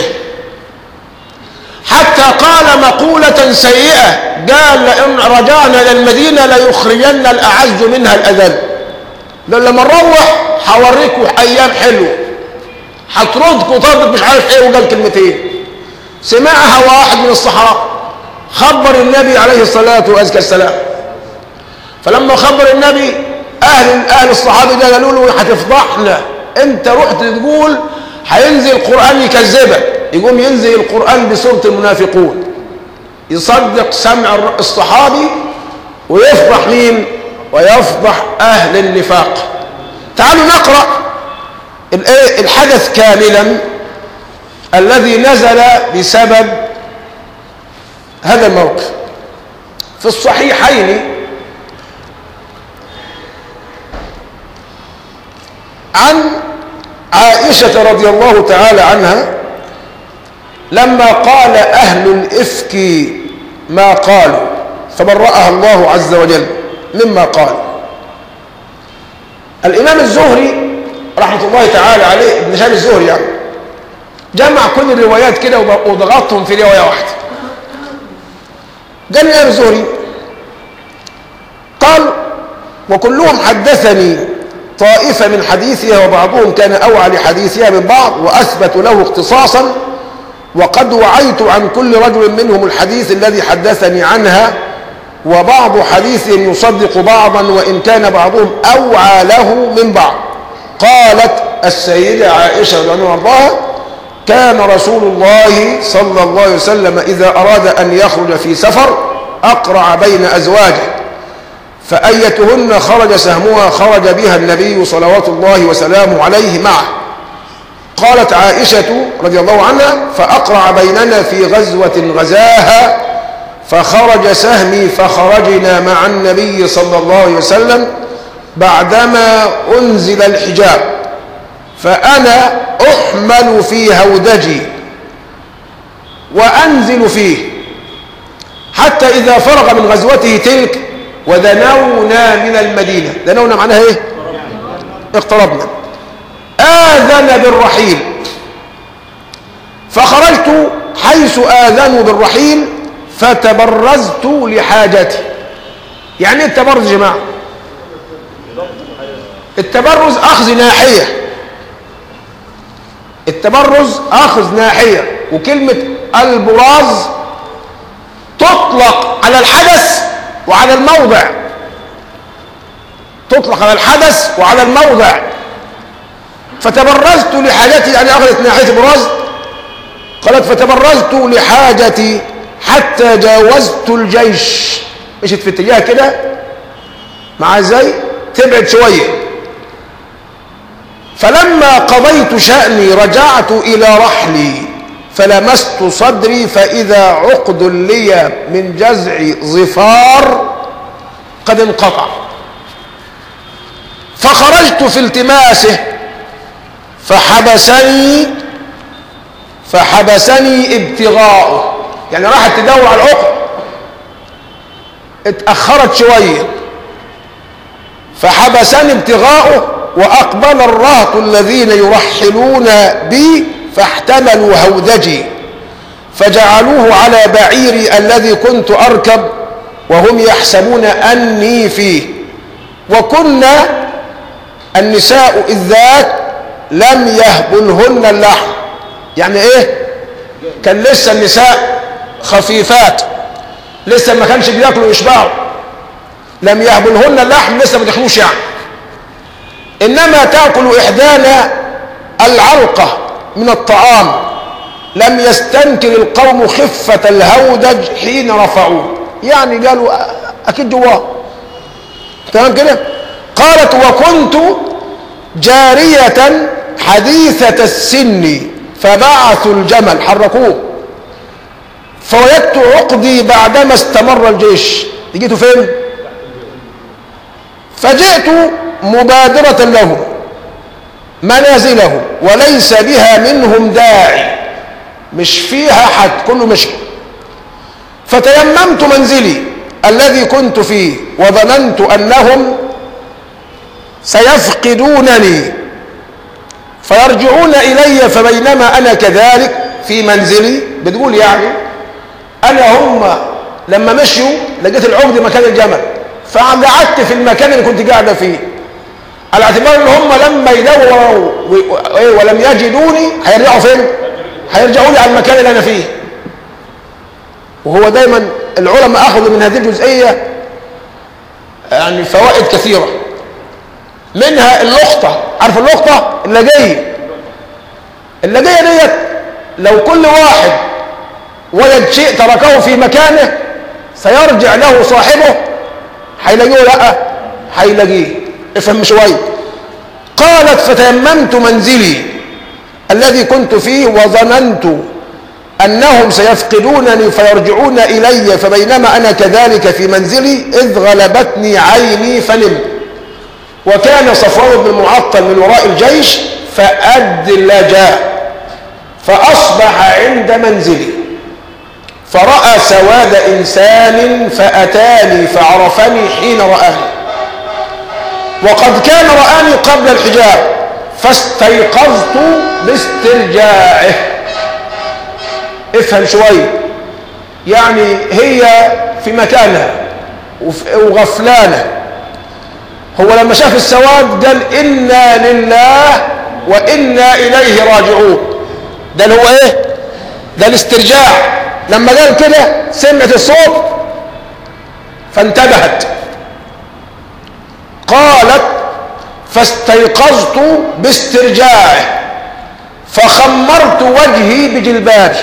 حتى قال مقولة سيئة قال لئن رجعنا إلى المدينة ليخرجن الأعز منها الأذل قال لما نروح هوريكم أيام حلوة هتردكوا طردك مش عارف ايه وقال كلمتين سمعها واحد من الصحابة خبر النبي عليه الصلاة والسلام فلما خبر النبي اهل اهل الصحابه ده قالوا له هتفضحنا انت رحت تقول هينزل القران يكذبك يقوم ينزل القران بسوره المنافقون يصدق سمع الصحابي ويفضح مين ويفضح اهل النفاق تعالوا نقرا الحدث كاملا الذي نزل بسبب هذا الموقف في الصحيحين عن عائشة رضي الله تعالى عنها لما قال أهل الإفك ما قالوا فبرأها الله عز وجل مما قال الإمام الزهري رحمة الله تعالى عليه ابن شهاب الزهري يعني جمع كل الروايات كده وضغطهم في رواية واحدة قال الإمام الزهري قال وكلهم حدثني طائفة من حديثها وبعضهم كان أوعى لحديثها من بعض وأثبت له اختصاصا وقد وعيت عن كل رجل منهم الحديث الذي حدثني عنها وبعض حديثهم يصدق بعضا وإن كان بعضهم أوعى له من بعض قالت السيدة عائشة رضي الله عنها كان رسول الله صلى الله عليه وسلم إذا أراد أن يخرج في سفر أقرع بين أزواجه فأيتهن خرج سهمها خرج بها النبي صلوات الله وسلامه عليه معه قالت عائشة رضي الله عنها فأقرع بيننا في غزوة غزاها فخرج سهمي فخرجنا مع النبي صلى الله عليه وسلم بعدما أنزل الحجاب فأنا أحمل في هودجي وأنزل فيه حتى إذا فرغ من غزوته تلك ودنونا من المدينة دنونا معناها إيه اقتربنا آذن بالرحيل فخرجت حيث آذنوا بالرحيل فتبرزت لحاجتي يعني ايه التبرز يا جماعه التبرز اخذ ناحيه التبرز اخذ ناحيه وكلمه البراز تطلق على الحدث وعلى الموضع تطلق على الحدث وعلى الموضع فتبرزت لحاجتي يعني اخذت ناحيه براز قالت فتبرزت لحاجتي حتى جاوزت الجيش مشيت في اتجاه كده مع ازاي تبعد شويه فلما قضيت شأني رجعت إلى رحلي فلمست صدري فإذا عقد لي من جزع ظفار قد انقطع فخرجت في التماسه فحبسني فحبسني ابتغاؤه يعني راحت تدور على العقد اتأخرت شوية فحبسني ابتغاؤه وأقبل الرهط الذين يرحلون بي فاحتملوا هودجي فجعلوه على بعيري الذي كنت أركب وهم يحسبون أني فيه وكنا النساء إذ ذاك لم يهبلهن اللحم يعني إيه كان لسه النساء خفيفات لسه ما كانش بياكلوا يشبعوا لم يهبلهن اللحم لسه ما دخلوش يعني انما تاكل احدانا العلقه من الطعام لم يستنكر القوم خفه الهودج حين رفعوه يعني قالوا اكيد جواه تمام كده قالت وكنت جاريه حديثه السن فبعثوا الجمل حركوه فوجدت عقدي بعدما استمر الجيش جيتوا فين فجئت مبادرة لهم منازلهم وليس بها منهم داعي مش فيها حد كله مشي فتيممت منزلي الذي كنت فيه وظننت أنهم سيفقدونني فيرجعون إلي فبينما أنا كذلك في منزلي بتقول يعني أنا هم لما مشوا لقيت العقد مكان الجمل فقعدت في المكان اللي كنت قاعدة فيه على اعتبار ان هم لما يدوروا ولم يجدوني هيرجعوا فين هيرجعوا لي على المكان اللي انا فيه وهو دايما العلماء اخذوا من هذه الجزئيه يعني فوائد كثيره منها اللقطه عارف اللقطه اللجيه اللجيه ديت لو كل واحد وجد شيء تركه في مكانه سيرجع له صاحبه هيلاقيه لا هيلاقيه افهم شويه قالت فتيممت منزلي الذي كنت فيه وظننت انهم سيفقدونني فيرجعون الي فبينما انا كذلك في منزلي اذ غلبتني عيني فنمت وكان صفوان بن المعطل من وراء الجيش فأدلج فأصبح عند منزلي فرأى سواد إنسان فأتاني فعرفني حين رآني وقد كان رآني قبل الحجاب فاستيقظت باسترجاعه افهم شوي يعني هي في مكانها وغفلانة هو لما شاف السواد قال إنا لله وإنا إليه راجعون ده اللي هو إيه ده الاسترجاع لما قال كده سمعت الصوت فانتبهت قالت فاستيقظت باسترجاعه فخمرت وجهي بجلبابي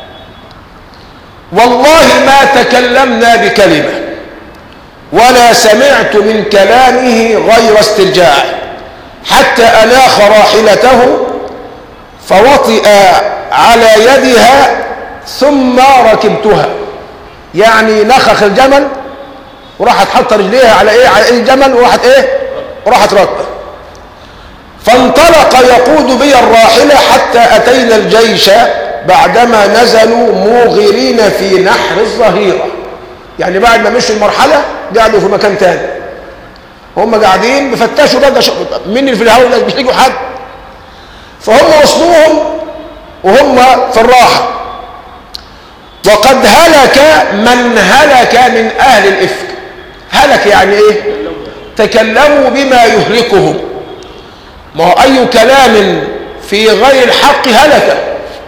والله ما تكلمنا بكلمة ولا سمعت من كلامه غير استرجاعه حتى أناخ راحلته فوطئ على يدها ثم ركبتها يعني نخخ الجمل وراحت حط رجليها على ايه على ايه الجمل وراحت ايه وراحت راكبه فانطلق يقود بي الراحله حتى اتينا الجيش بعدما نزلوا موغرين في نحر الظهيره يعني بعد ما مشوا المرحله قعدوا في مكان تاني هم قاعدين بيفتشوا بقى مين اللي في الهواء مش لاقوا حد فهم وصلوهم وهم في الراحه وقد هلك من هلك من اهل الافك هلك يعني ايه تكلموا بما يهلكهم ما هو اي كلام في غير الحق هلك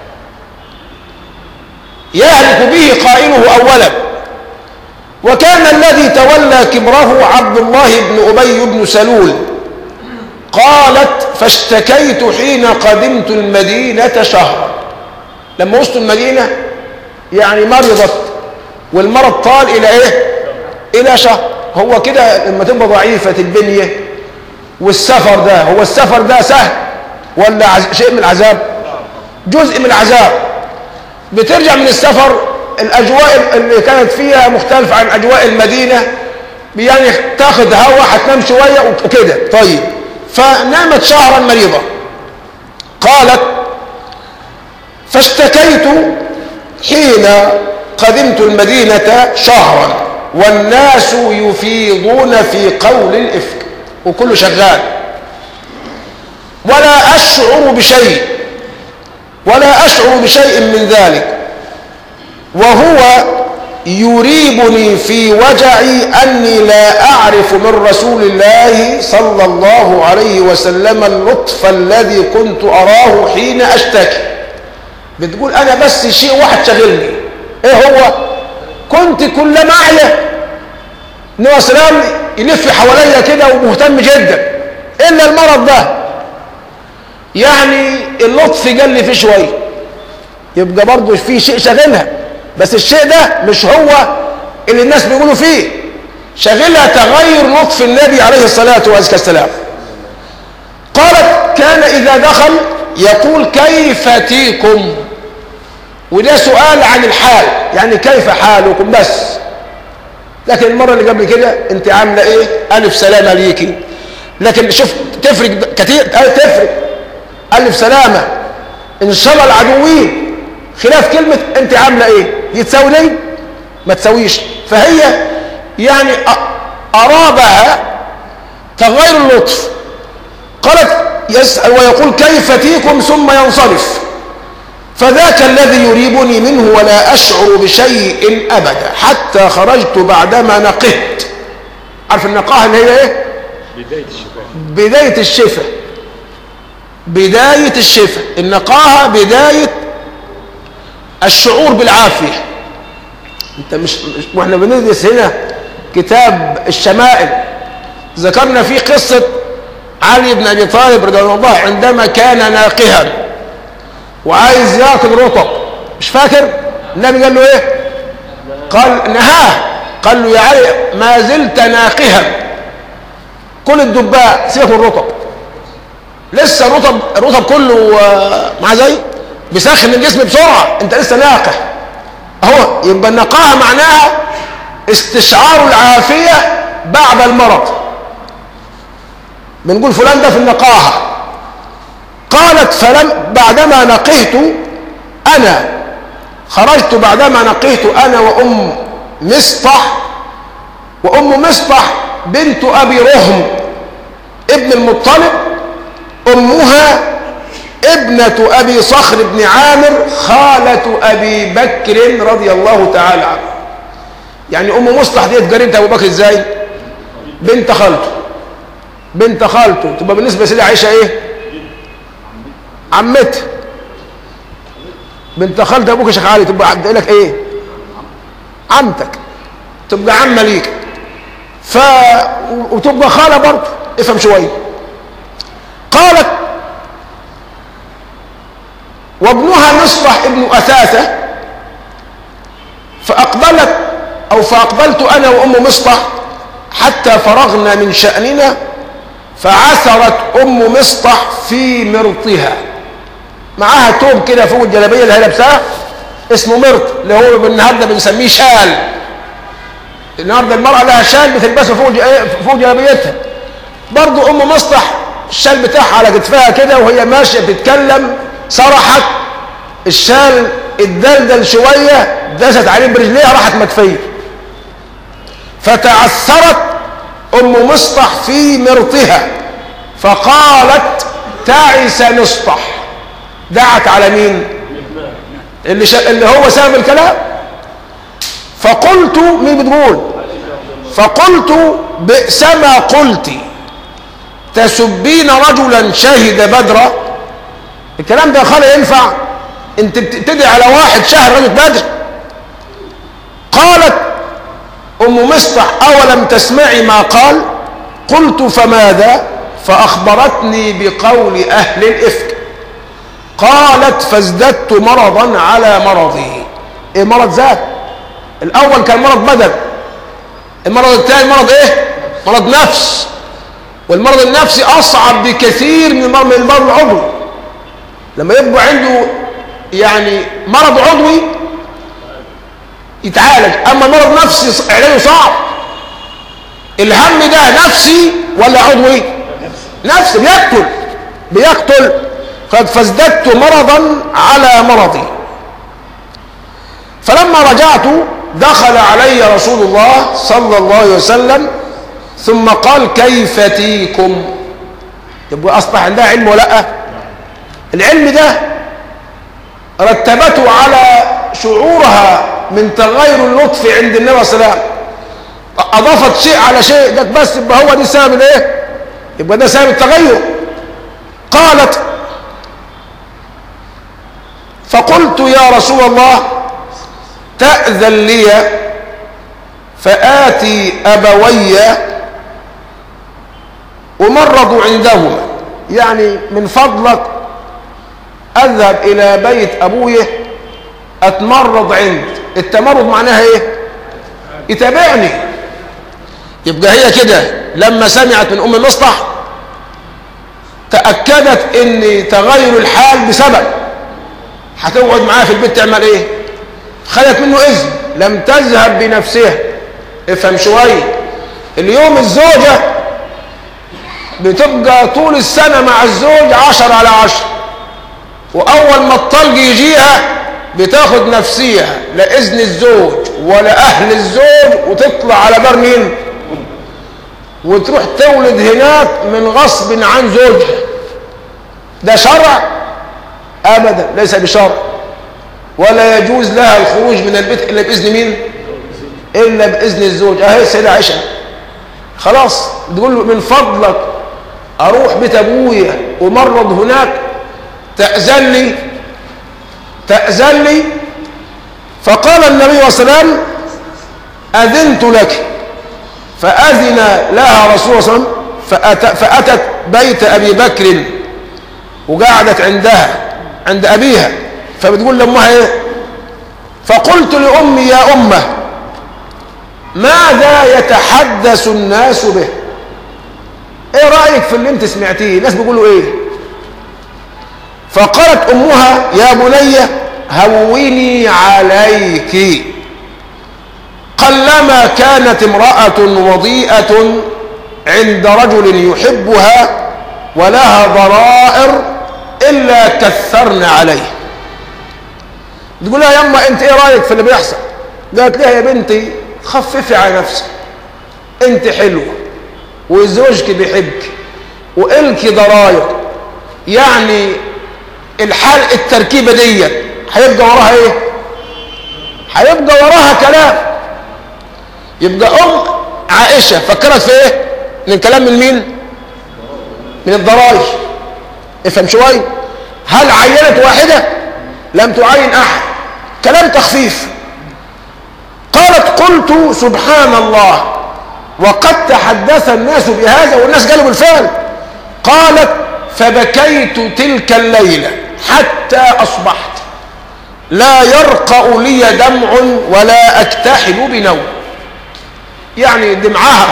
يهلك به قائله اولا وكان الذي تولى كبره عبد الله بن ابي بن سلول قالت فاشتكيت حين قدمت المدينه شهرا لما وصلت المدينه يعني مرضت والمرض طال الى ايه الى شهر هو كده لما تبقى ضعيفة البنية والسفر ده هو السفر ده سهل ولا شيء من العذاب جزء من العذاب بترجع من السفر الاجواء اللي كانت فيها مختلفة عن اجواء المدينة يعني تاخد هوا هتنام شوية وكده طيب فنامت شهرا مريضة قالت فاشتكيت حين قدمت المدينة شهرا والناس يفيضون في قول الإفك وكله شغال ولا أشعر بشيء ولا أشعر بشيء من ذلك وهو يريبني في وجعي أني لا أعرف من رسول الله صلى الله عليه وسلم اللطف الذي كنت أراه حين أشتكي بتقول أنا بس شيء واحد شغلني إيه هو كنت كل ما أعيا النبي صلى الله عليه وسلم يلف حواليا كده ومهتم جدا إلا المرض ده يعني اللطف قل فيه شوية يبقى برضه في شيء شاغلها بس الشيء ده مش هو اللي الناس بيقولوا فيه شاغلها تغير لطف النبي عليه الصلاة والسلام قالت كان إذا دخل يقول كيف تيكم وده سؤال عن الحال يعني كيف حالكم بس لكن المرة اللي قبل كده انت عاملة ايه ألف سلامة ليكي لكن شوف تفرق كتير تفرق ألف سلامة إن شاء الله العدوين خلاف كلمة انت عاملة ايه دي تساوي ليه ما تساويش فهي يعني أرادها تغير اللطف قالت يسأل ويقول كيف تيكم ثم ينصرف فذاك الذي يريبني منه ولا أشعر بشيء أبدا حتى خرجت بعدما نقهت عارف النقاهة اللي هي ايه بداية الشفاء بداية الشفاء بداية الشفاء النقاهة بداية الشعور بالعافية انت مش, مش واحنا بندرس هنا كتاب الشمائل ذكرنا فيه قصة علي بن أبي طالب رضي الله عنه عندما كان ناقها وعايز ياكل رطب مش فاكر النبي قال له ايه قال نهاه قال له يا علي ما زلت ناقها كل الدباء سيبك من الرطب لسه الرطب الرطب كله آه، مع زي بيسخن الجسم بسرعه انت لسه ناقح اهو يبقى النقاهه معناها استشعار العافيه بعد المرض بنقول فلان ده في النقاهه قالت فلم بعدما نقيت أنا خرجت بعدما نقيت أنا وأم مصطح وأم مصطح بنت أبي رهم ابن المطلب أمها ابنة أبي صخر بن عامر خالة أبي بكر رضي الله تعالى عنه يعني أم مصطح ديت جريمة أبو بكر إزاي بنت خالته بنت خالته تبقى بالنسبة لسيدة عائشة إيه عمتها بنت خالة أبوك يا شيخ علي تبقى عبد لك إيه عمتك تبقى عمة ليك ف وتبقى خالة برضه افهم شوية قالت وابنها مصطح ابن أثاثة فأقبلت أو فأقبلت أنا وأم مصطح حتى فرغنا من شأننا فعثرت أم مصطح في مرطها معاها توب كده فوق الجلابية اللي هي لابساها اسمه مرط اللي هو النهارده بنسميه شال النهارده المرأة لها شال بتلبسه فوق فوق جلابيتها برضه أم مصطح الشال بتاعها على كتفها كده وهي ماشية بتتكلم صرحت الشال اتدلدل شوية دست عليه برجليها راحت مكفية فتعثرت أم مصطح في مرطها فقالت تعس مصطح دعت على مين اللي, شا... اللي هو سبب الكلام فقلت مين بتقول فقلت بئس ما قلت تسبين رجلا شهد بدرا الكلام ده يا خالي ينفع انت بتبتدي على واحد شهر رجل بدر قالت ام مصطح اولم تسمعي ما قال قلت فماذا فاخبرتني بقول اهل الافك قالت فازددت مرضا على مرضي ايه مرض ذات الاول كان مرض بدن المرض الثاني مرض ايه مرض نفس والمرض النفسي اصعب بكثير من المرض العضوي لما يبقى عنده يعني مرض عضوي يتعالج اما مرض نفسي علاجه صعب الهم ده نفسي ولا عضوي نفسي بيقتل بيقتل قد فازددت مرضا على مرضي فلما رجعت دخل علي رسول الله صلى الله عليه وسلم ثم قال كيف تيكم يبقى اصبح عندها علم ولا لا العلم ده رتبته على شعورها من تغير اللطف عند النبي صلى الله عليه وسلم اضافت شيء على شيء ده بس يبقى هو دي سبب الايه يبقى ده سبب التغير قالت فقلت يا رسول الله تأذن لي فآتي أبوي أمرض عندهما يعني من فضلك أذهب إلى بيت أبويا أتمرض عند التمرض معناها إيه يتابعني يبقى هي كده لما سمعت من أم مصطح تأكدت ان تغير الحال بسبب هتقعد معاه في البيت تعمل ايه خدت منه اذن لم تذهب بنفسها افهم شويه اليوم الزوجه بتبقى طول السنه مع الزوج عشر على عشر واول ما الطلق يجيها بتاخد نفسيها لا اذن الزوج ولا اهل الزوج وتطلع على دار مين وتروح تولد هناك من غصب عن زوجها ده شرع ابدا ليس بشرع ولا يجوز لها الخروج من البيت الا باذن مين الا باذن الزوج اهي السيده عائشه خلاص تقول له من فضلك اروح بيت ابويا ومرض هناك تاذن لي تاذن لي فقال النبي صلى الله عليه وسلم اذنت لك فاذن لها رسول الله صلى الله عليه وسلم فأت فاتت بيت ابي بكر وقعدت عندها عند ابيها فبتقول لامها ايه فقلت لامي يا امه ماذا يتحدث الناس به ايه رايك في اللي انت سمعتيه الناس بيقولوا ايه فقالت امها يا بني هوني عليك قلما كانت امراه وضيئه عند رجل يحبها ولها ضرائر إلا كثرنا عليه تقول لها يما انت ايه رايك في اللي بيحصل قالت لها يا بنتي خففي على نفسك انت حلوه وزوجك بيحبك والك ضراير يعني الحال التركيبه ديت هيبقى وراها ايه هيبقى وراها كلام يبقى ام عائشه فكرت في ايه من كلام من مين من الضراير افهم شويه هل عينت واحده لم تعين احد كلام تخفيف قالت قلت سبحان الله وقد تحدث الناس بهذا والناس قالوا بالفعل قالت فبكيت تلك الليلة حتى أصبحت لا يرقأ لي دمع ولا أكتحل بنوم يعني دمعها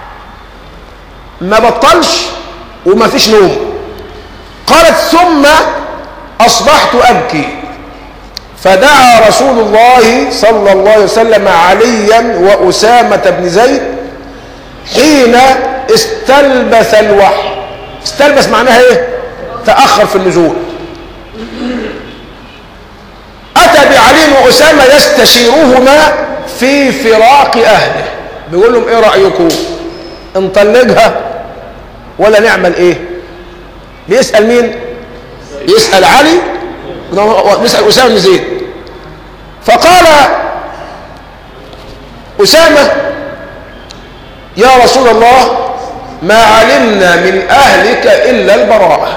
ما بطلش وما فيش نوم قالت ثم أصبحت أبكي فدعا رسول الله صلى الله عليه وسلم عليا وأسامة بن زيد حين استلبس الوحي استلبس معناها ايه تأخر في النزول أتى بعلي وأسامة يستشيرهما في فراق أهله بيقول لهم ايه رأيكم نطلقها ولا نعمل ايه بيسأل مين يسأل علي بيسأل أسامة بن زيد فقال أسامة يا رسول الله ما علمنا من أهلك إلا البراءة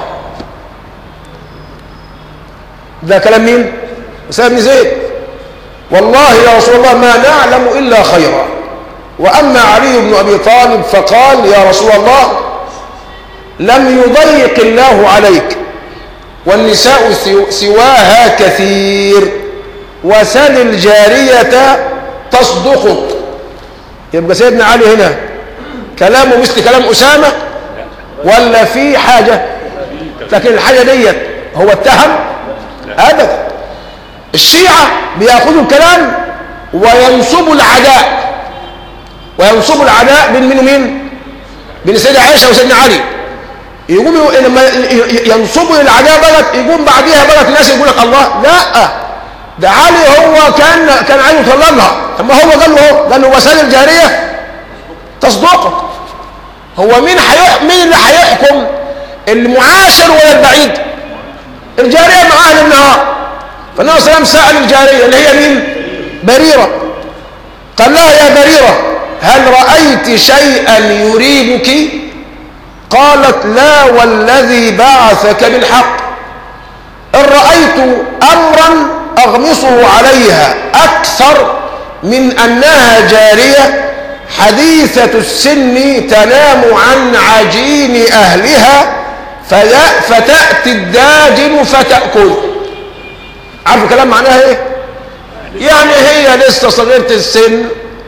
ده كلام مين أسامة بن زيد والله يا رسول الله ما نعلم إلا خيرا وأما علي بن أبي طالب فقال يا رسول الله لم يضيق الله عليك والنساء سواها كثير وسل الجارية تصدقك يبقى سيدنا علي هنا كلامه مثل كلام أسامة ولا في حاجة لكن الحاجة ديت هو اتهم أبدا الشيعة بيأخذوا الكلام وينصبوا العداء وينصبوا العداء بين مين ومين بين سيدة عائشة وسيدنا علي يقوم لما ينصبوا العداء بلد يقوم بعديها بلد الناس يقول لك الله لا ده علي هو كان كان عايز يطلقها طب ما هو قال له هو قال له وسائل الجاريه تصدقك هو مين حيح مين اللي هيحكم المعاشر ولا البعيد الجاريه مع اهل النهار فالنبي صلى الله عليه وسلم سال الجاريه اللي هي مين بريره قال لها يا بريره هل رايت شيئا يريبك قالت لا والذي بعثك بالحق ان رايت امرا اغمصه عليها اكثر من انها جاريه حديثه السن تنام عن عجين اهلها فتاتي الداجن فتاكل عارف الكلام معناها ايه يعني هي لسه صغيره السن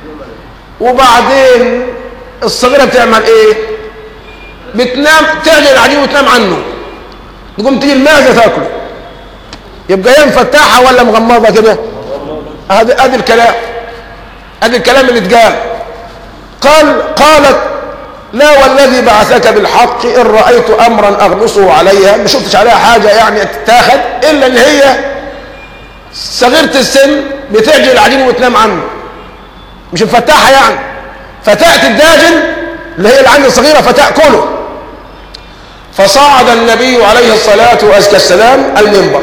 وبعدين الصغيره بتعمل ايه بتنام تعجن العجين وتنام عنه تقوم تيجي المعده تاكله يبقى هي مفتحه ولا مغمضه كده ادي ادي الكلام ادي الكلام اللي اتقال قال قالت لا والذي بعثك بالحق ان رايت امرا اغمصه عليها ما شفتش عليها حاجه يعني تتاخد الا ان هي صغيره السن بتعجن العجين وتنام عنه مش مفتحه يعني فتاتي الداجن اللي هي العين الصغيره فتاكله فصعد النبي عليه الصلاه والسلام المنبر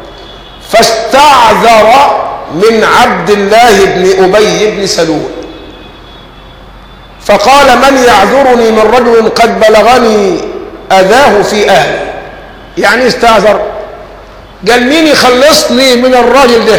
فاستعذر من عبد الله بن أبي بن سلول فقال من يعذرني من رجل قد بلغني أذاه في أهلي يعني استعذر قال مين يخلصني من الراجل ده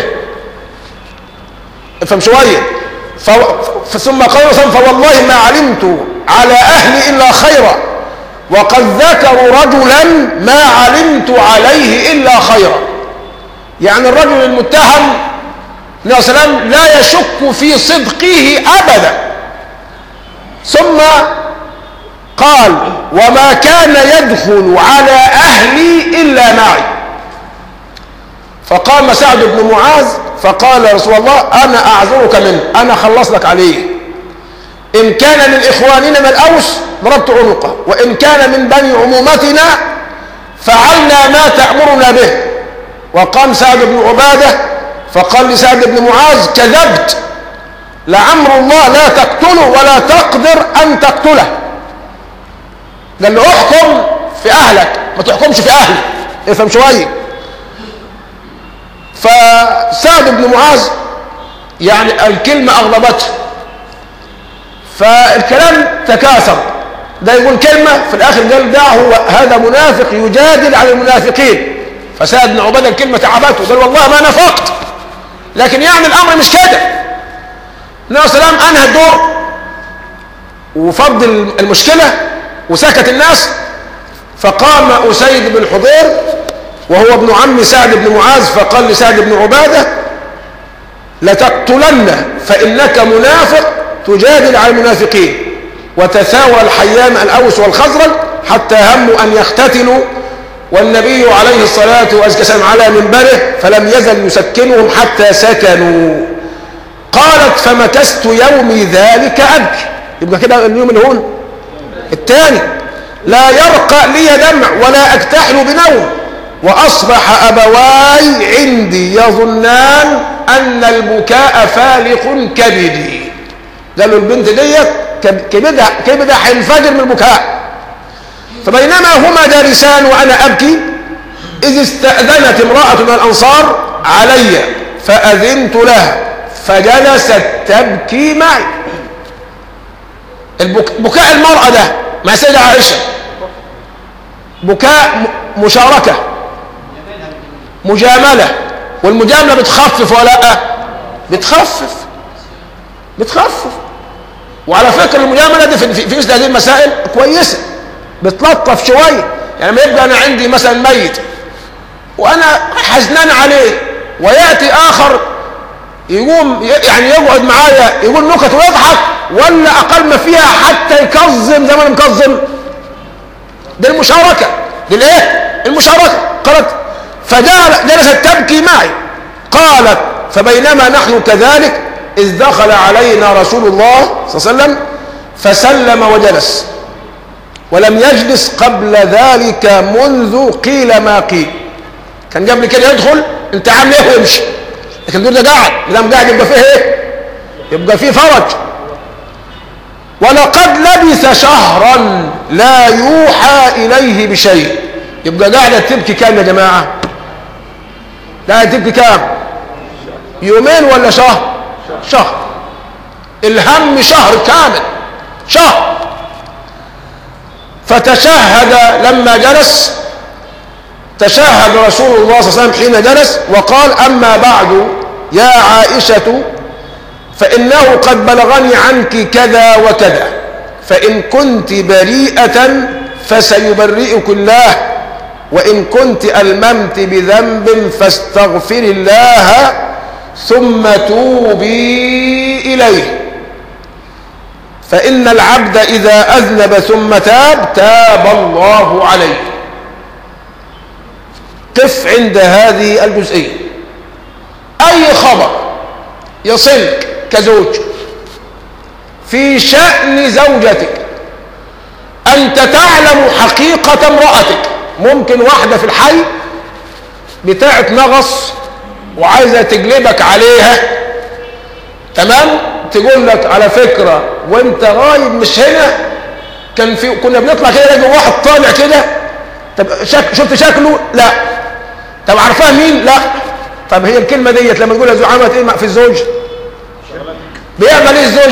افهم شوية ثم قال فوالله ما علمت على أهلي إلا خيرا وقد ذكروا رجلا ما علمت عليه إلا خيرا يعني الرجل المتهم النبي صلى الله عليه وسلم لا يشك في صدقه ابدا ثم قال وما كان يدخل على اهلي الا معي فقام سعد بن معاذ فقال يا رسول الله انا اعذرك منه انا خلص لك عليه ان كان من اخواننا من الاوس ضربت عنقه وان كان من بني عمومتنا فعلنا ما تأمرنا به وقام سعد بن عبادة فقال لسعد بن معاذ كذبت لعمر الله لا تقتله ولا تقدر أن تقتله قال له احكم في أهلك ما تحكمش في أهلي افهم شوية فسعد بن معاذ يعني الكلمة أغضبته فالكلام تكاثر ده يقول كلمة في الآخر قال دعه هذا منافق يجادل على المنافقين فسعد بن عبادة الكلمة تعبته قال والله ما نفقت لكن يعني الأمر مش كده النبي صلى الله عليه وسلم أنهى الدور وفض المشكلة وسكت الناس فقام أسيد بن حضير وهو ابن عم سعد بن معاذ فقال لسعد بن عبادة لتقتلن فإنك منافق تجادل على المنافقين وتساوى الحيام الأوس والخزرج حتى هموا أن يختتلوا والنبي عليه الصلاة والسلام على منبره فلم يزل يسكنهم حتى سكنوا قالت فمكست يومي ذلك أبكي يبقى كده اليوم اللي هون الثاني لا يرقى لي دمع ولا أكتحل بنوم وأصبح أبواي عندي يظنان أن البكاء فالق كبدي قالوا البنت ديت كبدها كبدها هينفجر من البكاء فبينما هما جالسان وأنا أبكي إذ استأذنت امرأة من الأنصار علي فأذنت لها فجلست تبكي معي بكاء المرأة ده مع سيدة عائشة بكاء مشاركة مجاملة والمجاملة بتخفف ولا لا بتخفف بتخفف وعلى فكرة المجاملة دي في, في مثل هذه المسائل كويسة بتلطف شوية يعني ما يبقى أنا عندي مثلا ميت وأنا حزنان عليه ويأتي آخر يقوم يعني يقعد معايا يقول نكت ويضحك ولا أقل ما فيها حتى يكظم زي ما أنا مكظم دي المشاركة دي الإيه؟ المشاركة قالت فجلست تبكي معي قالت فبينما نحن كذلك إذ دخل علينا رسول الله صلى الله عليه وسلم فسلم وجلس ولم يجلس قبل ذلك منذ قيل ما قيل كان قبل كده يدخل انت عامل ايه ويمشي لكن دول ده قاعد ما قاعد يبقى فيه ايه يبقى فيه فرج ولقد لبث شهرا لا يوحى اليه بشيء يبقى قاعده تبكي كام يا جماعه قاعده تبكي كام يومين ولا شهر شهر الهم شهر كامل شهر فتشهد لما جلس تشهد رسول الله صلى الله عليه وسلم حين جلس وقال أما بعد يا عائشة فإنه قد بلغني عنك كذا وكذا فإن كنت بريئة فسيبرئك الله وإن كنت ألممت بذنب فاستغفر الله ثم توبي إليه فإن العبد إذا أذنب ثم تاب تاب الله عليه قف عند هذه الجزئية أي خبر يصلك كزوج في شأن زوجتك أنت تعلم حقيقة امرأتك ممكن واحدة في الحي بتاعة نغص وعايزة تجلبك عليها تمام تقول لك على فكرة وانت غايب مش هنا كان في كنا بنطلع كده نلاقي واحد طالع كده طب شك شفت شكله لا طب عارفاه مين لا طب هي الكلمة ديت لما تقولها زوج عملت ايه في الزوج بيعمل ايه الزوج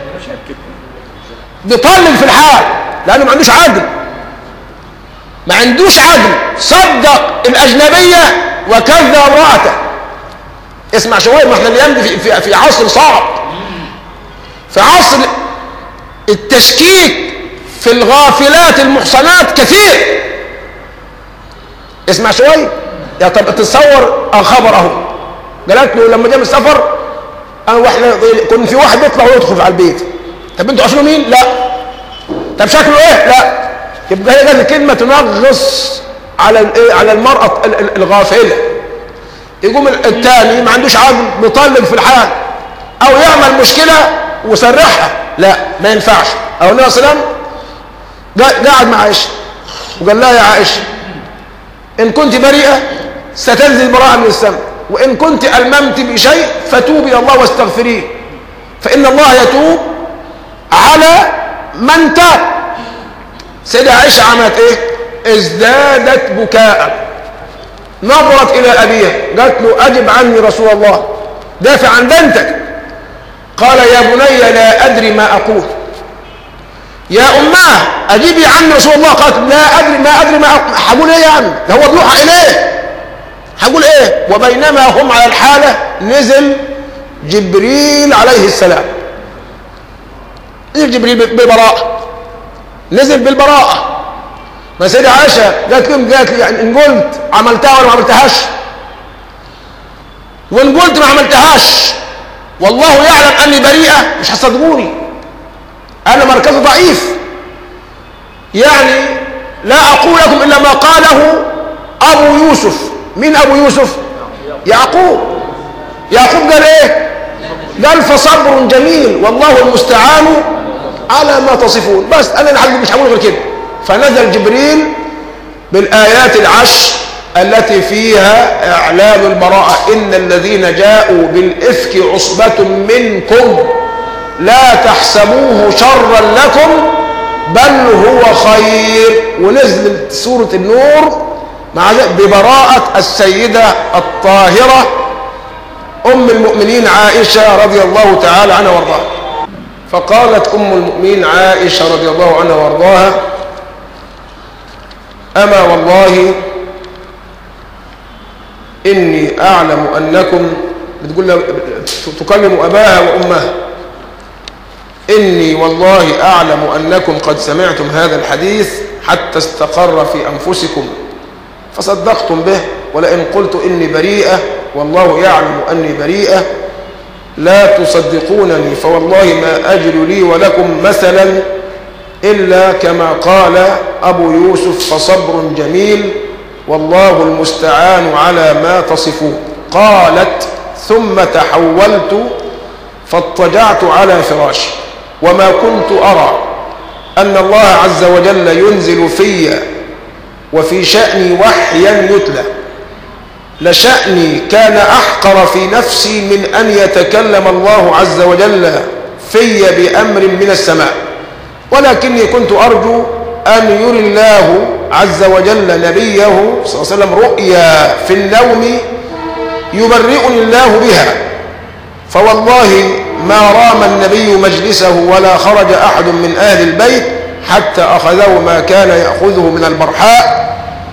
بيطلق في الحال لانه ما عندوش عقل ما عندوش عقل صدق الاجنبيه وكذب امراته اسمع شويه ما احنا الايام دي في, في, في عصر صعب في عصر التشكيك في الغافلات المحصنات كثير اسمع شويه يا طب تصور الخبر اهو قالت له لما جاء من السفر انا واحنا كنا في واحد بيطلع ويدخل على البيت طب انتوا عارفين مين لا طب شكله ايه لا يبقى هي قالت كلمه تنغص على الايه على المراه الغافله يقوم الثاني ما عندوش عقل بيطلق في الحال او يعمل مشكله وسرحها لا ما ينفعش او النبي صلى الله عليه وسلم قعد مع عائشه وقال لها يا عائشه إن كنت بريئة ستنزل براءة من السماء وإن كنت ألممت بشيء فتوبي إلى الله واستغفريه فإن الله يتوب على من تاب سيدة عائشة عملت إيه ازدادت بكاء نظرت إلى أبيها قالت له أجب عني رسول الله دافع عن بنتك قال يا بني لا أدري ما أقول يا أماه أجيبي عني رسول الله قالت لا أدري ما أدري ما أقول هقول إيه يعني ده هو بيوحى إليه هقول إيه وبينما هم على الحالة نزل جبريل عليه السلام نزل جبريل ببراءة نزل بالبراءة ما سيدة عائشة قالت لهم قالت لي يعني إن قلت عملتها ولا ما عملتهاش وإن قلت ما عملتهاش والله يعلم أني بريئة مش هتصدقوني أنا مركزي ضعيف يعني لا أقول لكم إلا ما قاله أبو يوسف مين أبو يوسف يعقوب يعقوب قال إيه قال فصبر جميل والله المستعان على ما تصفون بس أنا مش هقول غير كده فنزل جبريل بالآيات العشر التي فيها إعلان البراءة إن الذين جاءوا بالإفك عصبة منكم لا تحسبوه شرا لكم بل هو خير ونزلت سورة النور مع ببراءة السيدة الطاهرة أم المؤمنين عائشة رضي الله تعالى عنها وارضاها فقالت أم المؤمنين عائشة رضي الله عنها وارضاها أما والله إني أعلم أنكم بتقول تكلم أباها وأمها إني والله أعلم أنكم قد سمعتم هذا الحديث حتى استقر في أنفسكم فصدقتم به ولئن قلت إني بريئة والله يعلم أني بريئة لا تصدقونني فوالله ما أجل لي ولكم مثلا إلا كما قال أبو يوسف فصبر جميل والله المستعان على ما تصفون قالت ثم تحولت فاضطجعت على فراشي وما كنت أرى أن الله عز وجل ينزل في وفي شأني وحيا يتلى لشأني كان أحقر في نفسي من أن يتكلم الله عز وجل في بأمر من السماء ولكني كنت أرجو أن يري الله عز وجل نبيه صلى الله عليه وسلم رؤيا في النوم يبرئني الله بها فوالله ما رام النبي مجلسه ولا خرج أحد من أهل البيت حتى أخذه ما كان يأخذه من البرحاء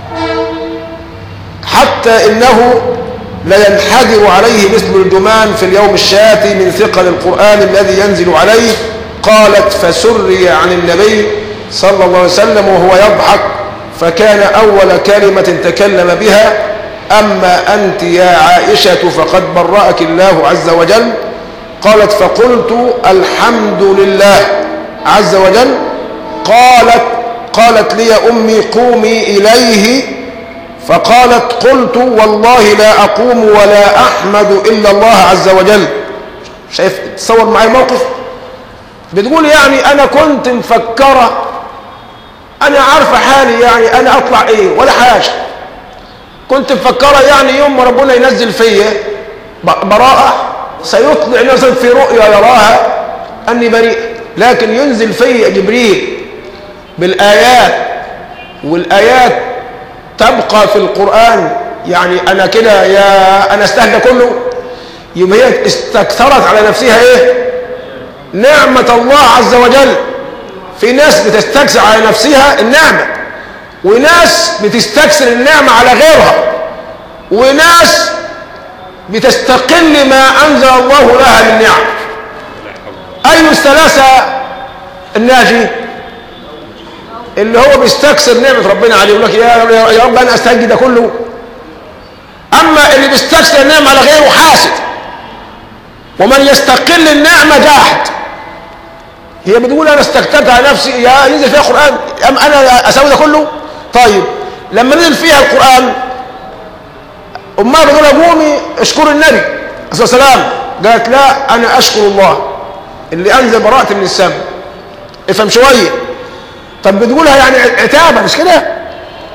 حتى إنه لينحدر عليه مثل الجمان في اليوم الشاتي من ثقل القرآن الذي ينزل عليه قالت فسري عن النبي صلى الله عليه وسلم وهو يضحك فكان أول كلمة تكلم بها أما أنت يا عائشة فقد برأك الله عز وجل قالت فقلت الحمد لله عز وجل قالت قالت لي أمي قومي إليه فقالت قلت والله لا أقوم ولا أحمد إلا الله عز وجل شايف تصور معي موقف بتقول يعني أنا كنت مفكرة أنا عارفة حالي يعني أنا أطلع إيه ولا حاجة كنت مفكرة يعني يوم ما ربنا ينزل فيا براءة سيطلع مثلا في رؤيا يراها أني بريء لكن ينزل في جبريل بالآيات والآيات تبقى في القرآن يعني أنا كده يا أنا استهدى كله يبقى هي استكثرت على نفسها إيه نعمة الله عز وجل في ناس بتستكثر على نفسها النعمة وناس بتستكثر النعمة على غيرها وناس بتستقل ما أنزل الله لها من نعم أي الثلاثة الناجي اللي هو بيستكثر نعمة ربنا عليه يقول لك يا, يا رب أنا أستنجي ده كله أما اللي بيستكثر النعمة على غيره حاسد ومن يستقل النعمة جاحد هي بتقول أنا استكترت على نفسي يا ينزل فيها قرآن أم أنا أسوي ده كله طيب لما نزل فيها القرآن أمها بتقول قومي اشكر النبي عليه السلام قالت لا أنا أشكر الله اللي أنزل براءة من السماء افهم شوية طب بتقولها يعني عتابة مش كده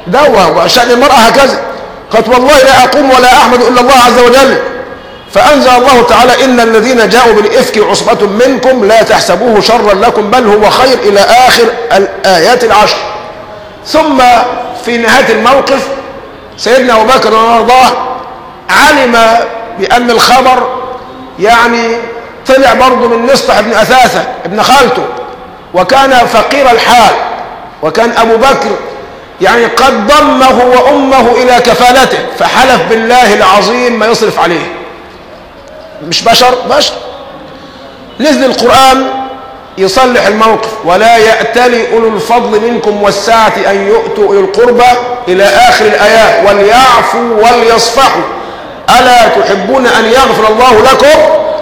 دوى وشأن المرأة هكذا قالت والله لا أقوم ولا أحمد إلا الله عز وجل فأنزل الله تعالى إن الذين جاءوا بالإفك عصبة منكم لا تحسبوه شرا لكم بل هو خير إلى آخر الآيات العشر ثم في نهاية الموقف سيدنا أبو بكر رضاه علم بأن الخبر يعني طلع برضه من مصطح بن أثاثة ابن خالته وكان فقير الحال وكان أبو بكر يعني قد ضمه وأمه إلى كفالته فحلف بالله العظيم ما يصرف عليه مش بشر بشر نزل القرآن يصلح الموقف ولا يأتلي أولو الفضل منكم والسعة أن يؤتوا إلى القربى إلى آخر الآيات وليعفوا وليصفحوا ألا تحبون أن يغفر الله لكم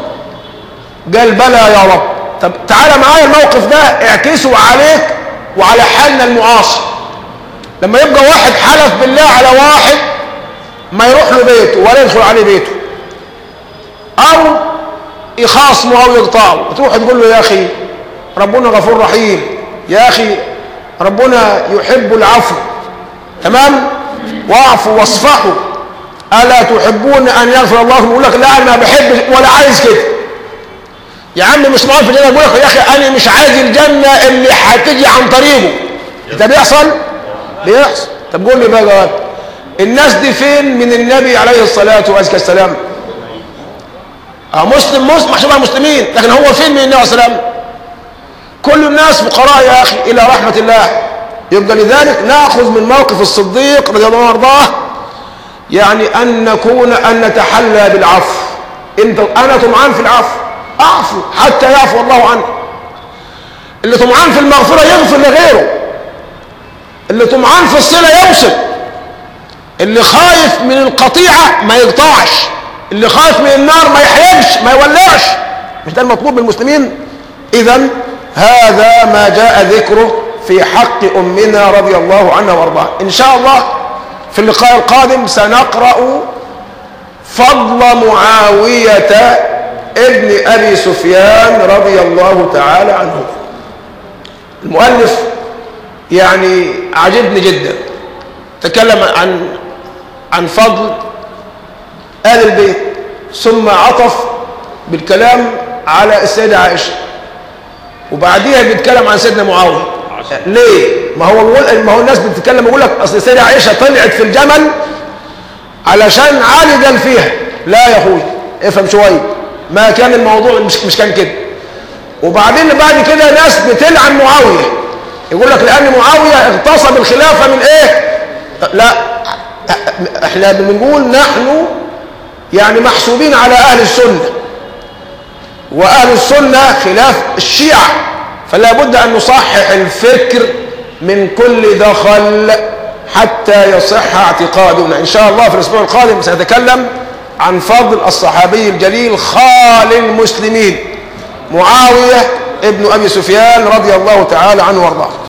قال بلى يا رب طب تعالى معايا الموقف ده اعكسه عليك وعلى حالنا المعاصر لما يبقى واحد حلف بالله على واحد ما يروح له بيته ولا يدخل عليه بيته او يخاصمه او يقطعه وتروح تقول له يا اخي ربنا غفور رحيم يا اخي ربنا يحب العفو تمام واعفوا واصفحوا الا تحبون ان يغفر الله لكم يقول لك لا انا ما بحبش ولا عايز كده يا عم مش معروف الجنه يقول لك يا اخي انا مش عايز الجنه اللي هتيجي عن طريقه ده بيحصل بيحصل طب قول لي بقى جواب الناس دي فين من النبي عليه الصلاه والسلام اه مسلم مسلم محسوبها مسلمين لكن هو فين من النبي عليه الصلاه والسلام كل الناس فقراء يا اخي الى رحمه الله يبقى لذلك ناخذ من موقف الصديق رضي الله عنه وارضاه يعني ان نكون ان نتحلى بالعفو انت انا طمعان في العفو اعفو حتى يعفو الله عنه اللي طمعان في المغفره يغفر لغيره اللي طمعان في الصله يوصل اللي خايف من القطيعه ما يقطعش اللي خايف من النار ما يحرقش ما يولعش مش ده المطلوب من المسلمين اذا هذا ما جاء ذكره في حق امنا رضي الله عنها وارضاها ان شاء الله في اللقاء القادم سنقرا فضل معاويه ابن ابي سفيان رضي الله تعالى عنه المؤلف يعني عجبني جدا تكلم عن عن فضل آل البيت ثم عطف بالكلام على السيدة عائشة وبعديها بيتكلم عن سيدنا معاوية ليه؟ ما هو بيقول ما هو الناس بتتكلم يقول لك اصل السيدة عائشة طلعت في الجمل علشان علي قال فيها لا يا اخوي افهم شويه ما كان الموضوع مش مش كان كده وبعدين بعد كده ناس بتلعن معاويه يقول لك لان معاويه اغتصب الخلافه من ايه؟ لا احنا بنقول نحن يعني محسوبين على أهل السنة وأهل السنة خلاف الشيعة فلا بد أن نصحح الفكر من كل دخل حتى يصح اعتقادنا إن شاء الله في الأسبوع القادم سنتكلم عن فضل الصحابي الجليل خال المسلمين معاوية ابن أبي سفيان رضي الله تعالى عنه وارضاه